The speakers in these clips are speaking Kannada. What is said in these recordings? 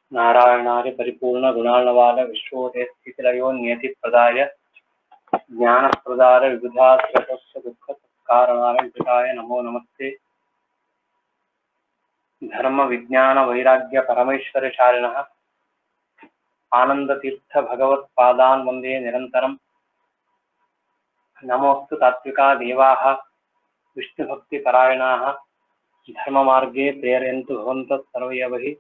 नारायणार्य परिपूर्ण गुणार्णवाद विश्वोदय स्थितिलयो नियतिप्रदाय ज्ञानप्रदाय विबुधाश्रतस्य दुःखकारणाय विकटाय नमो नमस्ते धर्म विज्ञान वैराग्य परमेश्वरशालिनः आनन्दतीर्थ भगवत्पादान् वन्दे निरन्तरम् नमोऽस्तु तात्विका देवाः विष्णुभक्तिपरायणाः धर्ममार्गे प्रेरयन्तु भवन्तः सर्वयवहि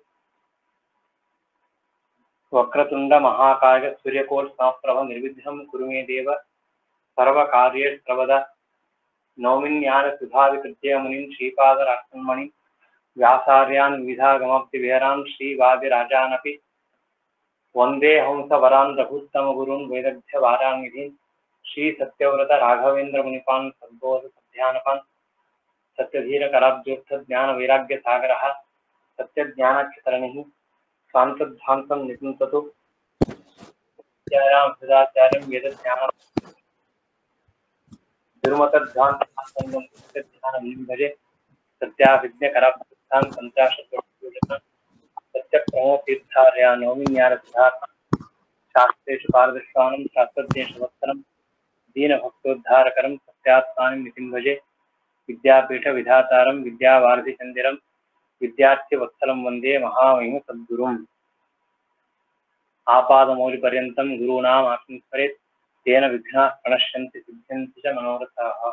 वक्रतुण्ड महाकाय सूर्यकोटसमप्रभ निर्विघ्नं कुरु मे देव सर्वकार्ये सर्वदा नौमिन्यान सुधाविकृत्य मुनिं श्रीपादराक्षन्मणि व्यासार्यान् विविधागमप्तिविहरान् श्रीवादिराजानपि वन्दे हंसवरान् रघुत्तमगुरून् वैदग्ध्यवारान्निधीन् श्रीसत्यव्रत राघवेन्द्रमुनिपान् सद्बोध सध्यानपान् सत्यधीरकराब्जोत्थज्ञानवैराग्यसागरः सत्यज्ञानक्षतरणिः स्वान्तध्वान्तं निपुंसतु विद्यायां हृदाचार्यं वेदज्ञानं दुर्मतध्वान्तसंगं सत्यज्ञानं भजे सत्याभिज्ञकराब्धान् पञ्चाशत् सत्यप्रमोतीर्थार्या नौमिन्यारसिद्धार्थं शास्त्रेषु पारदर्शवानं शास्त्रज्ञेषु वत्सलं दीनभक्तोद्धारकरं सत्यात्मानं नितिं भजे विद्यापीठविधातारं विद्यावारिधिचन्दिरं विद्यार्थ्यवत्सलं वन्दे महामहिम सद्गुरुम् आपादमौलिपर्यन्तं गुरूणाम् आत्मं स्मरेत् तेन विघ्नाः प्रणश्यन्ति सिद्ध्यन्ति च मनोरथाः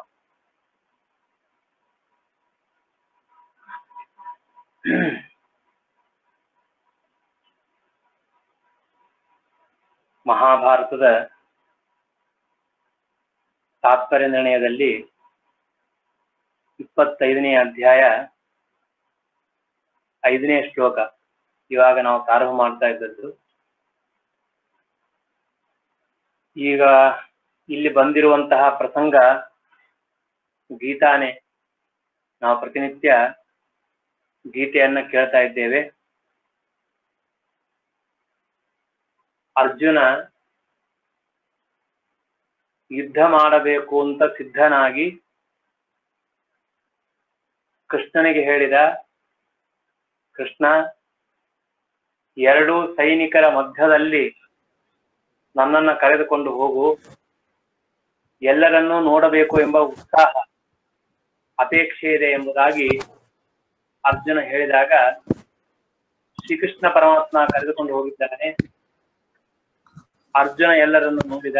ಮಹಾಭಾರತದ ತಾತ್ಪರ್ಯ ನಿರ್ಣಯದಲ್ಲಿ ಇಪ್ಪತ್ತೈದನೇ ಅಧ್ಯಾಯ ಐದನೇ ಶ್ಲೋಕ ಇವಾಗ ನಾವು ಪ್ರಾರಂಭ ಮಾಡ್ತಾ ಇದ್ದದ್ದು ಈಗ ಇಲ್ಲಿ ಬಂದಿರುವಂತಹ ಪ್ರಸಂಗ ಗೀತಾನೆ ನಾವು ಪ್ರತಿನಿತ್ಯ ಗೀತೆಯನ್ನ ಕೇಳ್ತಾ ಇದ್ದೇವೆ ಅರ್ಜುನ ಯುದ್ಧ ಮಾಡಬೇಕು ಅಂತ ಸಿದ್ಧನಾಗಿ ಕೃಷ್ಣನಿಗೆ ಹೇಳಿದ ಕೃಷ್ಣ ಎರಡು ಸೈನಿಕರ ಮಧ್ಯದಲ್ಲಿ ನನ್ನನ್ನ ಕರೆದುಕೊಂಡು ಹೋಗು ಎಲ್ಲರನ್ನೂ ನೋಡಬೇಕು ಎಂಬ ಉತ್ಸಾಹ ಅಪೇಕ್ಷೆ ಇದೆ ಎಂಬುದಾಗಿ ಅರ್ಜುನ ಹೇಳಿದಾಗ ಶ್ರೀಕೃಷ್ಣ ಪರಮಾತ್ಮ ಕರೆದುಕೊಂಡು ಹೋಗಿದ್ದಾನೆ ಅರ್ಜುನ ಎಲ್ಲರನ್ನು ನೋಡಿದ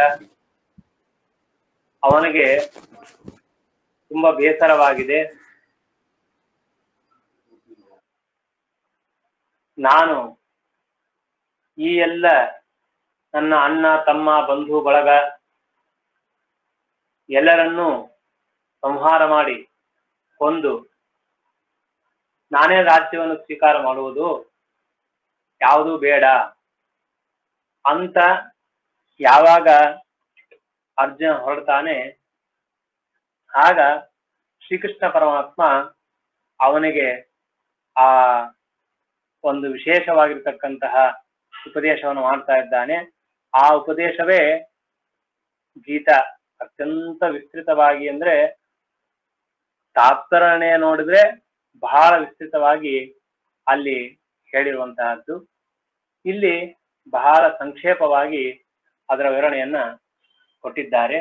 ಅವನಿಗೆ ತುಂಬಾ ಬೇಸರವಾಗಿದೆ ನಾನು ಈ ಎಲ್ಲ ನನ್ನ ಅಣ್ಣ ತಮ್ಮ ಬಂಧು ಬಳಗ ಎಲ್ಲರನ್ನೂ ಸಂಹಾರ ಮಾಡಿ ಕೊಂದು ನಾನೇ ರಾಜ್ಯವನ್ನು ಸ್ವೀಕಾರ ಮಾಡುವುದು ಯಾವುದು ಬೇಡ ಅಂತ ಯಾವಾಗ ಅರ್ಜುನ ಹೊರಡ್ತಾನೆ ಆಗ ಶ್ರೀಕೃಷ್ಣ ಪರಮಾತ್ಮ ಅವನಿಗೆ ಆ ಒಂದು ವಿಶೇಷವಾಗಿರ್ತಕ್ಕಂತಹ ಉಪದೇಶವನ್ನು ಮಾಡ್ತಾ ಇದ್ದಾನೆ ಆ ಉಪದೇಶವೇ ಗೀತಾ ಅತ್ಯಂತ ವಿಸ್ತೃತವಾಗಿ ಅಂದ್ರೆ ತಾತ್ಪರ್ಯ ನೋಡಿದ್ರೆ ಬಹಳ ವಿಸ್ತೃತವಾಗಿ ಅಲ್ಲಿ ಹೇಳಿರುವಂತಹದ್ದು ಇಲ್ಲಿ ಬಹಳ ಸಂಕ್ಷೇಪವಾಗಿ ಅದರ ವಿವರಣೆಯನ್ನ ಕೊಟ್ಟಿದ್ದಾರೆ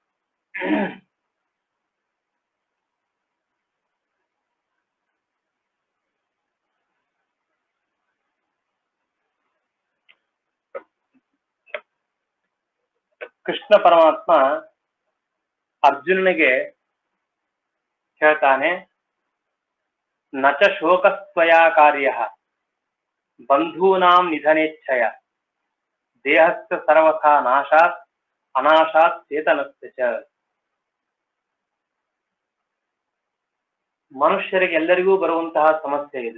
ಕೃಷ್ಣ ಪರಮಾತ್ಮ ಅರ್ಜುನನಿಗೆ ಹೇಳ್ತಾನೆ ನಚ ಶೋಕಸ್ತ್ವಯಾ ಕಾರ್ಯ ಬಂಧೂನಾಂ ನಿಧನೇಚ್ಛಯ ದೇಹಸ್ಥ ಸರ್ವಥಾ ನಾಶಾತ್ ಅನಾಶಾತ್ ಚೇತನಸ್ಯ ಚ ಮನುಷ್ಯರಿಗೆ ಎಲ್ಲರಿಗೂ ಬರುವಂತಹ ಸಮಸ್ಯೆ ಇದೆ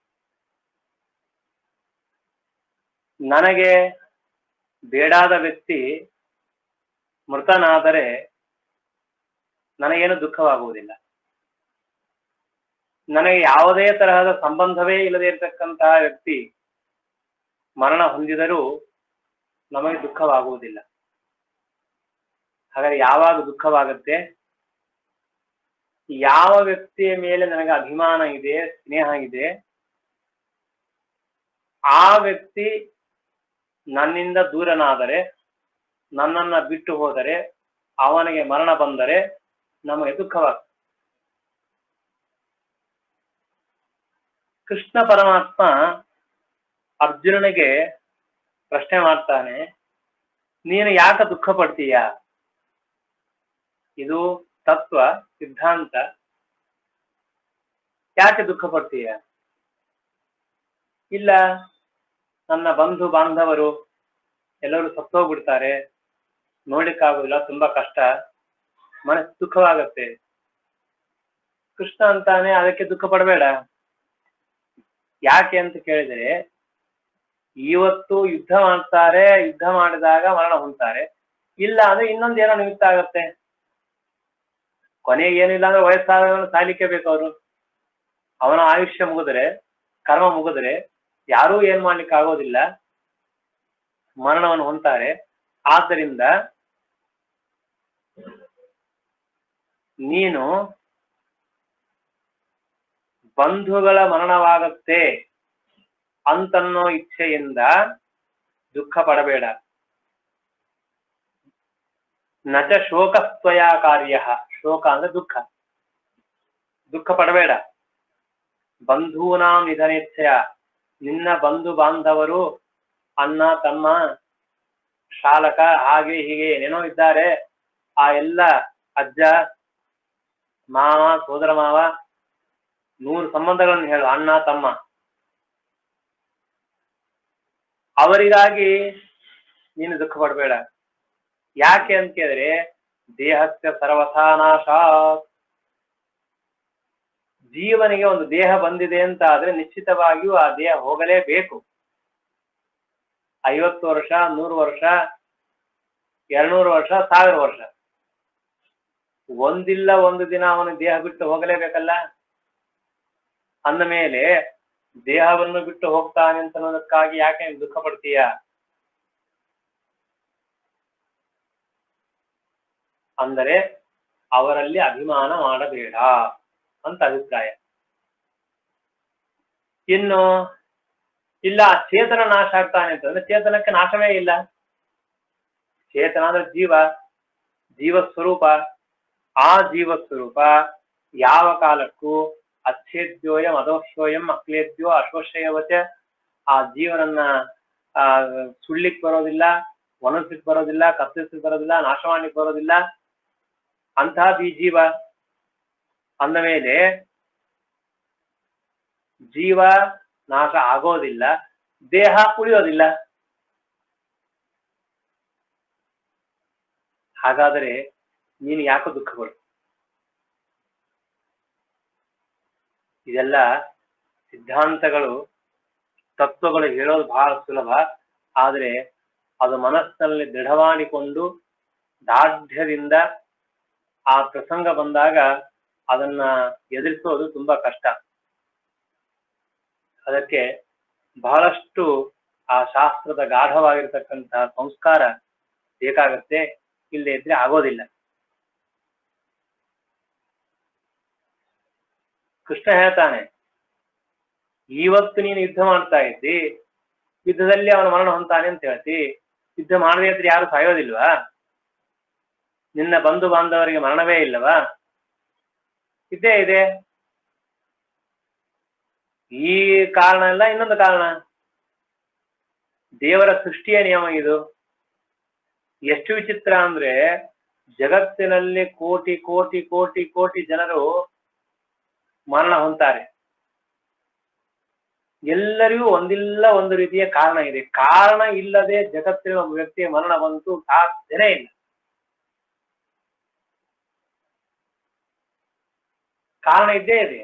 ನನಗೆ ಬೇಡಾದ ವ್ಯಕ್ತಿ ಮೃತನಾದರೆ ನನಗೇನು ದುಃಖವಾಗುವುದಿಲ್ಲ ನನಗೆ ಯಾವುದೇ ತರಹದ ಸಂಬಂಧವೇ ಇಲ್ಲದೆ ಇರತಕ್ಕಂತಹ ವ್ಯಕ್ತಿ ಮರಣ ಹೊಂದಿದರೂ ನಮಗೆ ದುಃಖವಾಗುವುದಿಲ್ಲ ಹಾಗಾದ್ರೆ ಯಾವಾಗ ದುಃಖವಾಗುತ್ತೆ ಯಾವ ವ್ಯಕ್ತಿಯ ಮೇಲೆ ನನಗೆ ಅಭಿಮಾನ ಇದೆ ಸ್ನೇಹ ಇದೆ ಆ ವ್ಯಕ್ತಿ ನನ್ನಿಂದ ದೂರನಾದರೆ ನನ್ನನ್ನ ಬಿಟ್ಟು ಹೋದರೆ ಅವನಿಗೆ ಮರಣ ಬಂದರೆ ನಮಗೆ ದುಃಖವಾಗ್ತದೆ ಕೃಷ್ಣ ಪರಮಾತ್ಮ ಅರ್ಜುನನಿಗೆ ಪ್ರಶ್ನೆ ಮಾಡ್ತಾನೆ ನೀನು ಯಾಕೆ ದುಃಖ ಪಡ್ತೀಯ ಇದು ತತ್ವ ಸಿದ್ಧಾಂತ ಯಾಕೆ ದುಃಖ ಪಡ್ತೀಯ ಇಲ್ಲ ನನ್ನ ಬಂಧು ಬಾಂಧವರು ಎಲ್ಲರೂ ಸತ್ತೋಗ್ಬಿಡ್ತಾರೆ ನೋಡ್ಲಿಕ್ಕಾಗೋದಿಲ್ಲ ತುಂಬಾ ಕಷ್ಟ ಮನಸ್ಸು ದುಃಖವಾಗತ್ತೆ ಕೃಷ್ಣ ಅಂತಾನೆ ಅದಕ್ಕೆ ದುಃಖ ಪಡಬೇಡ ಯಾಕೆ ಅಂತ ಕೇಳಿದರೆ ಇವತ್ತು ಯುದ್ಧ ಮಾಡ್ತಾರೆ ಯುದ್ಧ ಮಾಡಿದಾಗ ಮರಣ ಹೊಂದ್ತಾರೆ ಇಲ್ಲ ಅಂದ್ರೆ ಇನ್ನೊಂದು ಏನೋ ನಿಮಿತ್ತ ಆಗತ್ತೆ ಕೊನೆಗೆ ಏನಿಲ್ಲ ಅಂದ್ರೆ ವಯಸ್ಸಾದ ಸಾಯ್ಲಿಕ್ಕೆ ಬೇಕು ಅವರು ಅವನ ಆಯುಷ್ಯ ಮುಗಿದ್ರೆ ಕರ್ಮ ಮುಗಿದ್ರೆ ಯಾರೂ ಏನ್ ಮಾಡ್ಲಿಕ್ಕೆ ಆಗೋದಿಲ್ಲ ಮರಣವನ್ನು ಹೊಂತಾರೆ ಆದ್ದರಿಂದ ನೀನು ಬಂಧುಗಳ ಮರಣವಾಗತ್ತೆ ಅಂತನ್ನೋ ಇಚ್ಛೆಯಿಂದ ದುಃಖ ಪಡಬೇಡ ನಚ ಶೋಕಸ್ತ್ವಯ ಕಾರ್ಯ ಶೋಕ ಅಂದ್ರೆ ದುಃಖ ದುಃಖ ಪಡಬೇಡ ಬಂಧೂನಾಂ ನಿಧನೇಚ್ಛಯ ನಿನ್ನ ಬಂಧು ಬಾಂಧವರು ಅಣ್ಣ ತಮ್ಮ ಶಾಲಕ ಹಾಗೆ ಹೀಗೆ ಏನೇನೋ ಇದ್ದಾರೆ ಆ ಎಲ್ಲ ಅಜ್ಜ ಮಾವ ಸೋದರ ಮಾವ ನೂರು ಸಂಬಂಧಗಳನ್ನು ಹೇಳು ಅಣ್ಣ ತಮ್ಮ ಅವರಿಗಾಗಿ ನೀನು ದುಃಖ ಪಡಬೇಡ ಯಾಕೆ ಅಂತ ಕೇಳಿದ್ರೆ ದೇಹಸ್ಯ ಸರ್ವಥಾ ನಾಶಾತ್ ಜೀವನಿಗೆ ಒಂದು ದೇಹ ಬಂದಿದೆ ಅಂತ ಆದ್ರೆ ನಿಶ್ಚಿತವಾಗಿಯೂ ಆ ದೇಹ ಹೋಗಲೇಬೇಕು ಐವತ್ತು ವರ್ಷ ನೂರು ವರ್ಷ ಎರಡ್ನೂರು ವರ್ಷ ಸಾವಿರ ವರ್ಷ ಒಂದಿಲ್ಲ ಒಂದು ದಿನ ಅವನ ದೇಹ ಬಿಟ್ಟು ಹೋಗಲೇಬೇಕಲ್ಲ ಅಂದ ಮೇಲೆ ದೇಹವನ್ನು ಬಿಟ್ಟು ಹೋಗ್ತಾನೆ ಅಂತ ಅನ್ನೋದಕ್ಕಾಗಿ ಯಾಕೆ ನೀನು ದುಃಖ ಪಡ್ತೀಯ ಅಂದರೆ ಅವರಲ್ಲಿ ಅಭಿಮಾನ ಮಾಡಬೇಡ ಅಂತ ಅಭಿಪ್ರಾಯ ಇನ್ನು ಇಲ್ಲ ಚೇತನ ನಾಶ ಆಗ್ತಾನೆ ಅಂತಂದ್ರೆ ಚೇತನಕ್ಕೆ ನಾಶವೇ ಇಲ್ಲ ಚೇತನ ಅಂದ್ರೆ ಜೀವ ಜೀವ ಸ್ವರೂಪ ಆ ಜೀವ ಸ್ವರೂಪ ಯಾವ ಕಾಲಕ್ಕೂ ಅಚ್ಛೇದ್ಯೋಯಂ ಅದೋಹ್ಯೋಯಂ ಅಕ್ಲೇದ್ಯೋ ಅಶ್ವಶಯವಚ ಆ ಜೀವನನ್ನ ಆ ಸುಳ್ಳಿಕ್ ಬರೋದಿಲ್ಲ ಒಣಗಿಸ್ಲಿಕ್ ಬರೋದಿಲ್ಲ ಕತ್ತರಿಸ್ಲಿಕ್ ಬರೋದಿಲ್ಲ ನಾಶ ಮಾಡ್ಲಿಕ್ ಬರೋದಿಲ್ಲ ಅಂತಹದ್ದು ಈ ಜೀವ ಅಂದ ಮೇಲೆ ಜೀವ ನಾಶ ಆಗೋದಿಲ್ಲ ದೇಹ ಉಳಿಯೋದಿಲ್ಲ ಹಾಗಾದರೆ ನೀನು ಯಾಕೆ ದುಃಖಗಳು ಇದೆಲ್ಲ ಸಿದ್ಧಾಂತಗಳು ತತ್ವಗಳು ಹೇಳೋದು ಬಹಳ ಸುಲಭ ಆದರೆ ಅದು ಮನಸ್ಸಿನಲ್ಲಿ ದೃಢವಾಣಿಕೊಂಡು ದಾರ್ಢ್ಯದಿಂದ ಆ ಪ್ರಸಂಗ ಬಂದಾಗ ಅದನ್ನ ಎದುರಿಸೋದು ತುಂಬಾ ಕಷ್ಟ ಅದಕ್ಕೆ ಬಹಳಷ್ಟು ಆ ಶಾಸ್ತ್ರದ ಗಾಢವಾಗಿರ್ತಕ್ಕಂತಹ ಸಂಸ್ಕಾರ ಬೇಕಾಗತ್ತೆ ಇಲ್ಲದೆ ಇದ್ರೆ ಆಗೋದಿಲ್ಲ ಕೃಷ್ಣ ಹೇಳ್ತಾನೆ ಇವತ್ತು ನೀನು ಯುದ್ಧ ಮಾಡ್ತಾ ಇದ್ದಿ ಯುದ್ಧದಲ್ಲಿ ಅವನ ಮರಣ ಹೊಂತಾನೆ ಅಂತ ಹೇಳ್ತಿ ಯುದ್ಧ ಮಾಡದೇ ಇದ್ರೆ ಯಾರು ಸಾಯೋದಿಲ್ವಾ ನಿನ್ನ ಬಂಧು ಬಾಂಧವರಿಗೆ ಮರಣವೇ ಇಲ್ಲವಾ ಇದ್ದೇ ಇದೆ ಈ ಕಾರಣ ಇಲ್ಲ ಇನ್ನೊಂದು ಕಾರಣ ದೇವರ ಸೃಷ್ಟಿಯ ನಿಯಮ ಇದು ಎಷ್ಟು ವಿಚಿತ್ರ ಅಂದ್ರೆ ಜಗತ್ತಿನಲ್ಲಿ ಕೋಟಿ ಕೋಟಿ ಕೋಟಿ ಕೋಟಿ ಜನರು ಮರಣ ಹೊಂತಾರೆ ಎಲ್ಲರಿಗೂ ಒಂದಿಲ್ಲ ಒಂದು ರೀತಿಯ ಕಾರಣ ಇದೆ ಕಾರಣ ಇಲ್ಲದೆ ಜಗತ್ತಿನ ಒಬ್ಬ ವ್ಯಕ್ತಿಯ ಮರಣ ಬಂತು ಸಾಧ್ಯನೇ ಇಲ್ಲ ಕಾರಣ ಇದ್ದೇ ಇದೆ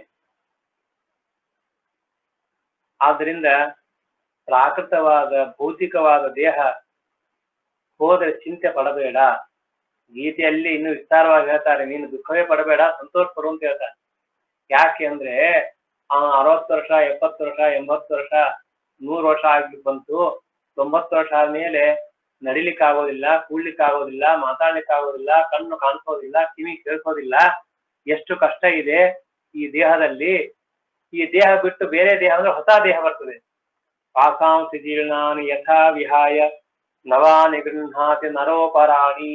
ಆದ್ರಿಂದ ಪ್ರಾಕೃತವಾದ ಭೌತಿಕವಾದ ದೇಹ ಹೋದರೆ ಚಿಂತೆ ಪಡಬೇಡ ಗೀತೆಯಲ್ಲಿ ಇನ್ನು ವಿಸ್ತಾರವಾಗಿ ಹೇಳ್ತಾರೆ ನೀನು ದುಃಖವೇ ಪಡಬೇಡ ಸಂತೋಷ ಪಡು ಅಂತ ಹೇಳ್ತಾರೆ ಯಾಕೆ ಅಂದ್ರೆ ಆ ಅರವತ್ತು ವರ್ಷ ಎಪ್ಪತ್ತು ವರ್ಷ ಎಂಬತ್ತು ವರ್ಷ ನೂರು ವರ್ಷ ಆಗ್ಲಿಕ್ಕೆ ಬಂತು ತೊಂಬತ್ತು ವರ್ಷ ಆದ್ಮೇಲೆ ನಡಿಲಿಕ್ಕೆ ಆಗೋದಿಲ್ಲ ಕೂಡ್ಲಿಕ್ಕೆ ಆಗೋದಿಲ್ಲ ಮಾತಾಡ್ಲಿಕ್ಕೆ ಆಗೋದಿಲ್ಲ ಕಣ್ಣು ಕಾಣಿಸೋದಿಲ್ಲ ಕಿವಿ ಕೇಳಿಸೋದಿಲ್ಲ ಎಷ್ಟು ಕಷ್ಟ ಇದೆ ಈ ದೇಹದಲ್ಲಿ ಈ ದೇಹ ಬಿಟ್ಟು ಬೇರೆ ದೇಹ ಅಂದ್ರೆ ಹೊಸ ದೇಹ ಬರ್ತದೆ ಪಾಸಾಂಸಿ ಜೀರ್ಣಾನಿ ಯಥಾ ವಿಹಾಯ ನವಾನಿ ಗೃಹಾತಿ ನರೋಪರಾಣಿ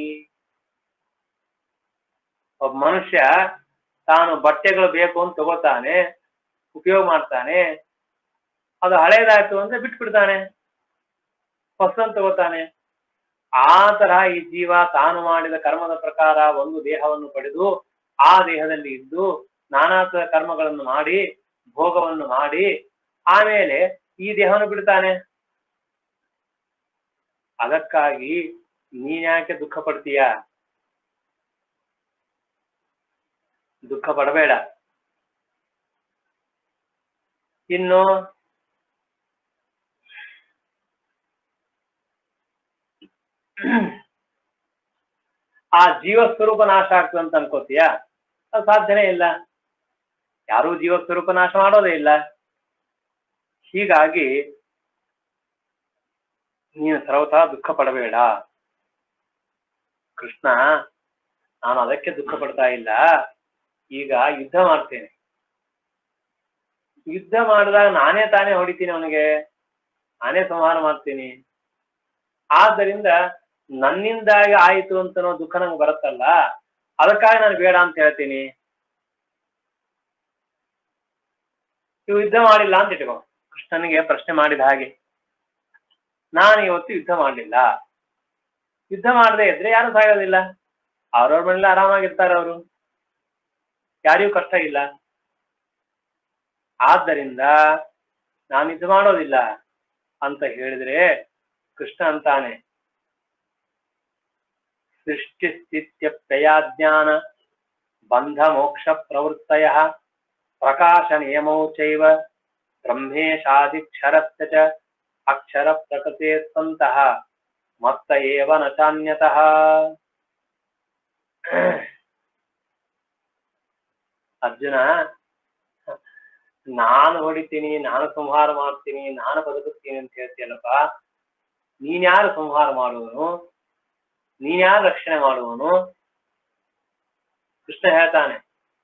ಒಬ್ಬ ಮನುಷ್ಯ ತಾನು ಬಟ್ಟೆಗಳು ಬೇಕು ಅಂತ ತಗೋತಾನೆ ಉಪಯೋಗ ಮಾಡ್ತಾನೆ ಅದು ಹಳೇದಾಯ್ತು ಅಂದ್ರೆ ಬಿಟ್ಬಿಡ್ತಾನೆ ಹೊಸನ್ ತಗೋತಾನೆ ಆ ತರಹ ಈ ಜೀವ ತಾನು ಮಾಡಿದ ಕರ್ಮದ ಪ್ರಕಾರ ಒಂದು ದೇಹವನ್ನು ಪಡೆದು ಆ ದೇಹದಲ್ಲಿ ಇದ್ದು ನಾನಾ ತರದ ಕರ್ಮಗಳನ್ನು ಮಾಡಿ ಭೋಗವನ್ನು ಮಾಡಿ ಆಮೇಲೆ ಈ ದೇಹವನ್ನು ಬಿಡ್ತಾನೆ ಅದಕ್ಕಾಗಿ ನೀನ್ಯಾಕೆ ದುಃಖ ಪಡ್ತೀಯ ದುಃಖ ಪಡಬೇಡ ಇನ್ನು ಆ ಜೀವ ಸ್ವರೂಪ ನಾಶ ಆಗ್ತದೆ ಅಂತ ಅನ್ಕೋತೀಯ ಅದು ಸಾಧ್ಯನೇ ಇಲ್ಲ ಯಾರೂ ಜೀವ ಸ್ವರೂಪ ನಾಶ ಮಾಡೋದೇ ಇಲ್ಲ ಹೀಗಾಗಿ ನೀನು ಸರ್ವತಾ ದುಃಖ ಪಡಬೇಡ ಕೃಷ್ಣ ನಾನು ಅದಕ್ಕೆ ದುಃಖ ಪಡ್ತಾ ಇಲ್ಲ ಈಗ ಯುದ್ಧ ಮಾಡ್ತೇನೆ ಯುದ್ಧ ಮಾಡಿದಾಗ ನಾನೇ ತಾನೇ ಹೊಡಿತೀನಿ ಅವನಿಗೆ ನಾನೇ ಸಂಹಾರ ಮಾಡ್ತೀನಿ ಆದ್ದರಿಂದ ನನ್ನಿಂದಾಗಿ ಆಯಿತು ಅಂತ ಅನ್ನೋ ದುಃಖ ನಂಗೆ ಬರುತ್ತಲ್ಲ ಅದಕ್ಕಾಗಿ ನಾನು ಬೇಡ ಅಂತ ಹೇಳ್ತೀನಿ ಇವು ಯುದ್ಧ ಮಾಡಿಲ್ಲ ಅಂತ ಇಟ್ಕೋ ಕೃಷ್ಣನಿಗೆ ಪ್ರಶ್ನೆ ಮಾಡಿದ ಹಾಗೆ ನಾನು ಇವತ್ತು ಯುದ್ಧ ಮಾಡಲಿಲ್ಲ ಯುದ್ಧ ಮಾಡದೇ ಇದ್ರೆ ಯಾರು ಸಾಯೋದಿಲ್ಲ ಅವ್ರವ್ರ ಮನೇಲಿ ಆರಾಮಾಗಿರ್ತಾರೆ ಅವರು ಯಾರಿಗೂ ಕಷ್ಟ ಇಲ್ಲ ಆದ್ದರಿಂದ ನಾನು ಯುದ್ಧ ಮಾಡೋದಿಲ್ಲ ಅಂತ ಹೇಳಿದ್ರೆ ಕೃಷ್ಣ ಅಂತಾನೆ ಸೃಷ್ಟಿ ಸ್ಥಿತ್ಯ ಪ್ರಯಾಜ್ಞಾನ ಬಂಧ ಮೋಕ್ಷ ಪ್ರವೃತ್ತಯ ಪ್ರಕಾಶ ನಿಯಮೌ ಚೈವ ಬ್ರಹ್ಮೇಶಾದಿಕ್ಷರಸ್ಯ ಚ ಅಕ್ಷರ ಪ್ರಕೃತೆ ಸ್ವಂತಹ ಮತ್ತ ಏವ ನ ಚಾನ್ಯತಃ ಅರ್ಜುನ ನಾನು ಹೊಡಿತೀನಿ ನಾನು ಸಂಹಾರ ಮಾಡ್ತೀನಿ ನಾನು ಬದುಕುತ್ತೀನಿ ಅಂತ ಹೇಳ್ತೀಯಲ್ಲಪ್ಪ ನೀನ್ಯಾರು ಸಂಹಾರ ಮಾಡುವನು ನೀನ್ಯಾರು ರಕ್ಷಣೆ ಮಾಡುವನು ಕೃಷ್ಣ ಹೇಳ್ತಾನೆ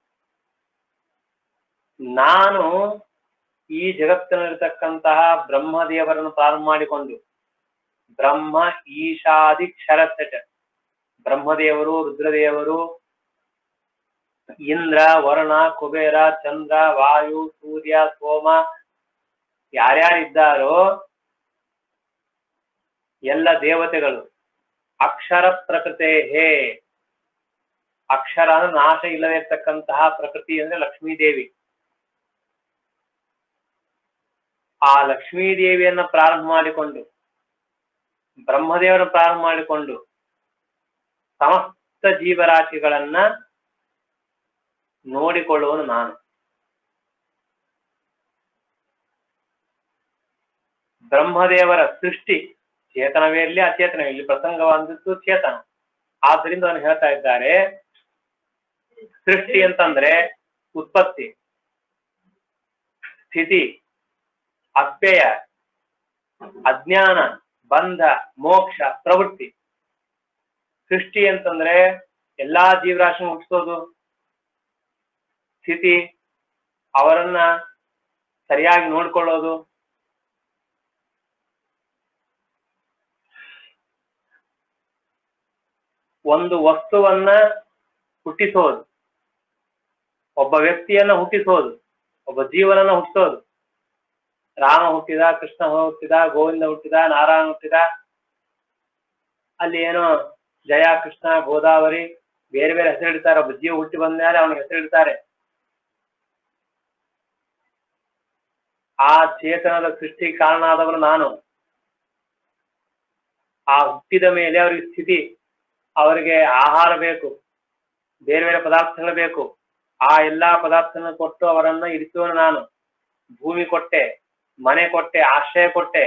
ನಾನು ಈ ಜಗತ್ತಿನಲ್ಲಿರ್ತಕ್ಕಂತಹ ಬ್ರಹ್ಮದೇವರನ್ನು ಪ್ರಾರಂಭ ಮಾಡಿಕೊಂಡು ಬ್ರಹ್ಮ ಈಶಾದಿ ಕ್ಷರಸಟ ಬ್ರಹ್ಮದೇವರು ರುದ್ರದೇವರು ಇಂದ್ರ ವರುಣ ಕುಬೇರ ಚಂದ್ರ ವಾಯು ಸೂರ್ಯ ಸೋಮ ಯಾರ್ಯಾರಿದ್ದಾರೋ ಎಲ್ಲ ದೇವತೆಗಳು ಅಕ್ಷರ ಪ್ರಕೃತೆ ಹೇ ಅಕ್ಷರ ಅಂದ್ರೆ ನಾಶ ಇಲ್ಲದೆ ಇರ್ತಕ್ಕಂತಹ ಪ್ರಕೃತಿ ಅಂದ್ರೆ ಲಕ್ಷ್ಮೀ ದೇವಿ ಆ ಲಕ್ಷ್ಮೀ ದೇವಿಯನ್ನ ಪ್ರಾರಂಭ ಮಾಡಿಕೊಂಡು ಬ್ರಹ್ಮದೇವರನ್ನು ಪ್ರಾರಂಭ ಮಾಡಿಕೊಂಡು ಸಮಸ್ತ ಜೀವರಾಶಿಗಳನ್ನ ನೋಡಿಕೊಳ್ಳುವನು ನಾನು ಬ್ರಹ್ಮದೇವರ ಸೃಷ್ಟಿ ಚೇತನವೇ ಇರಲಿ ಅಚೇತನವೇ ಇಲ್ಲಿ ಪ್ರಸಂಗವಂದಿದ್ದು ಚೇತನ ಆದ್ದರಿಂದ ಅವನು ಹೇಳ್ತಾ ಇದ್ದಾರೆ ಸೃಷ್ಟಿ ಅಂತಂದ್ರೆ ಉತ್ಪತ್ತಿ ಸ್ಥಿತಿ ಅಪ್ಯಯ ಅಜ್ಞಾನ ಬಂಧ ಮೋಕ್ಷ ಪ್ರವೃತ್ತಿ ಸೃಷ್ಟಿ ಅಂತಂದ್ರೆ ಎಲ್ಲಾ ಜೀವರಾಶಿ ಹುಟ್ಟಿಸೋದು ಸ್ಥಿತಿ ಅವರನ್ನ ಸರಿಯಾಗಿ ನೋಡ್ಕೊಳ್ಳೋದು ಒಂದು ವಸ್ತುವನ್ನ ಹುಟ್ಟಿಸೋದು ಒಬ್ಬ ವ್ಯಕ್ತಿಯನ್ನ ಹುಟ್ಟಿಸೋದು ಒಬ್ಬ ಜೀವನನ್ನ ಹುಟ್ಟಿಸೋದು ರಾಮ ಹುಟ್ಟಿದ ಕೃಷ್ಣ ಹುಟ್ಟಿದ ಗೋವಿಂದ ಹುಟ್ಟಿದ ನಾರಾಯಣ ಹುಟ್ಟಿದ ಅಲ್ಲಿ ಏನೋ ಜಯ ಕೃಷ್ಣ ಗೋದಾವರಿ ಬೇರೆ ಬೇರೆ ಹೆಸರಿಡ್ತಾರೆ ಒಬ್ಬ ಜೀವ ಹುಟ್ಟಿ ಬಂದ ಮೇಲೆ ಅವನಿಗೆ ಹೆಸರಿಡ್ತಾರೆ ಆ ಚೇತನದ ಸೃಷ್ಟಿಗೆ ಕಾರಣ ಆದವರು ನಾನು ಆ ಹುಟ್ಟಿದ ಮೇಲೆ ಅವರಿಗೆ ಸ್ಥಿತಿ ಅವರಿಗೆ ಆಹಾರ ಬೇಕು ಬೇರೆ ಬೇರೆ ಪದಾರ್ಥಗಳು ಬೇಕು ಆ ಎಲ್ಲಾ ಪದಾರ್ಥಗಳನ್ನ ಕೊಟ್ಟು ಅವರನ್ನ ಇರಿಸುವನು ನಾನು ಭೂಮಿ ಕೊಟ್ಟೆ ಮನೆ ಕೊಟ್ಟೆ ಆಶ್ರಯ ಕೊಟ್ಟೆ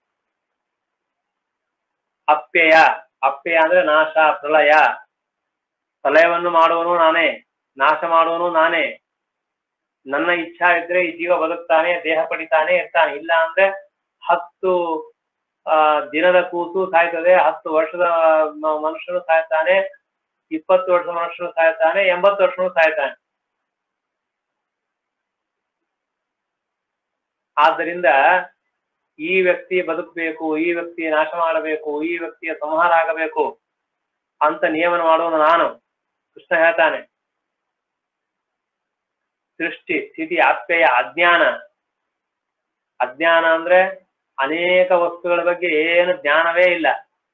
ಅಪ್ಯಯ ಅಪ್ಯಯ ಅಂದ್ರೆ ನಾಶ ಪ್ರಳಯ ಪ್ರಳಯವನ್ನು ಮಾಡುವನು ನಾನೇ ನಾಶ ಮಾಡುವನು ನಾನೇ ನನ್ನ ಇಚ್ಛಾ ಇದ್ರೆ ಈ ಜೀವ ಬದುಕ್ತಾನೆ ದೇಹ ಪಡಿತಾನೆ ಇರ್ತಾನೆ ಇಲ್ಲ ಅಂದ್ರೆ ಹತ್ತು ಆ ದಿನದ ಕೂಸು ಸಾಯ್ತದೆ ಹತ್ತು ವರ್ಷದ ಮ- ಮನುಷ್ಯನು ಸಾಯ್ತಾನೆ ಇಪ್ಪತ್ತು ವರ್ಷದ ಮನುಷ್ಯನು ಸಾಯ್ತಾನೆ ಎಂಬತ್ತು ವರ್ಷನು ಸಾಯ್ತಾನೆ ಆದ್ದರಿಂದ ಈ ವ್ಯಕ್ತಿ ಬದುಕಬೇಕು ಈ ವ್ಯಕ್ತಿ ನಾಶ ಮಾಡಬೇಕು ಈ ವ್ಯಕ್ತಿಯ ಸಂಹಾರ ಆಗಬೇಕು ಅಂತ ನಿಯಮನ ಮಾಡುವನು ನಾನು ಕೃಷ್ಣ ಹೇಳ್ತಾನೆ ಸೃಷ್ಟಿ ಸ್ಥಿತಿ ಆಪ್ಯಯ ಅಜ್ಞಾನ ಅಜ್ಞಾನ ಅಂದ್ರೆ ಅನೇಕ ವಸ್ತುಗಳ ಬಗ್ಗೆ ಏನು ಜ್ಞಾನವೇ ಇಲ್ಲ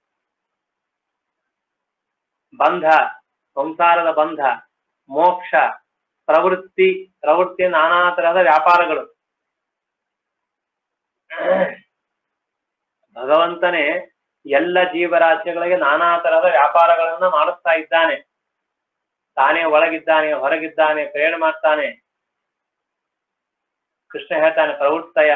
ಬಂಧ ಸಂಸಾರದ ಬಂಧ ಮೋಕ್ಷ ಪ್ರವೃತ್ತಿ ಪ್ರವೃತ್ತಿ ನಾನಾ ತರಹದ ವ್ಯಾಪಾರಗಳು ಭಗವಂತನೇ ಎಲ್ಲ ಜೀವರಾಶಿಗಳಿಗೆ ನಾನಾ ತರಹದ ವ್ಯಾಪಾರಗಳನ್ನ ಮಾಡಿಸ್ತಾ ಇದ್ದಾನೆ ತಾನೇ ಒಳಗಿದ್ದಾನೆ ಹೊರಗಿದ್ದಾನೆ ಪ್ರೇರಣೆ ಮಾಡ್ತಾನೆ ಕೃಷ್ಣ ಹೇಳ್ತಾನೆ ಪ್ರವೃತ್ತಯ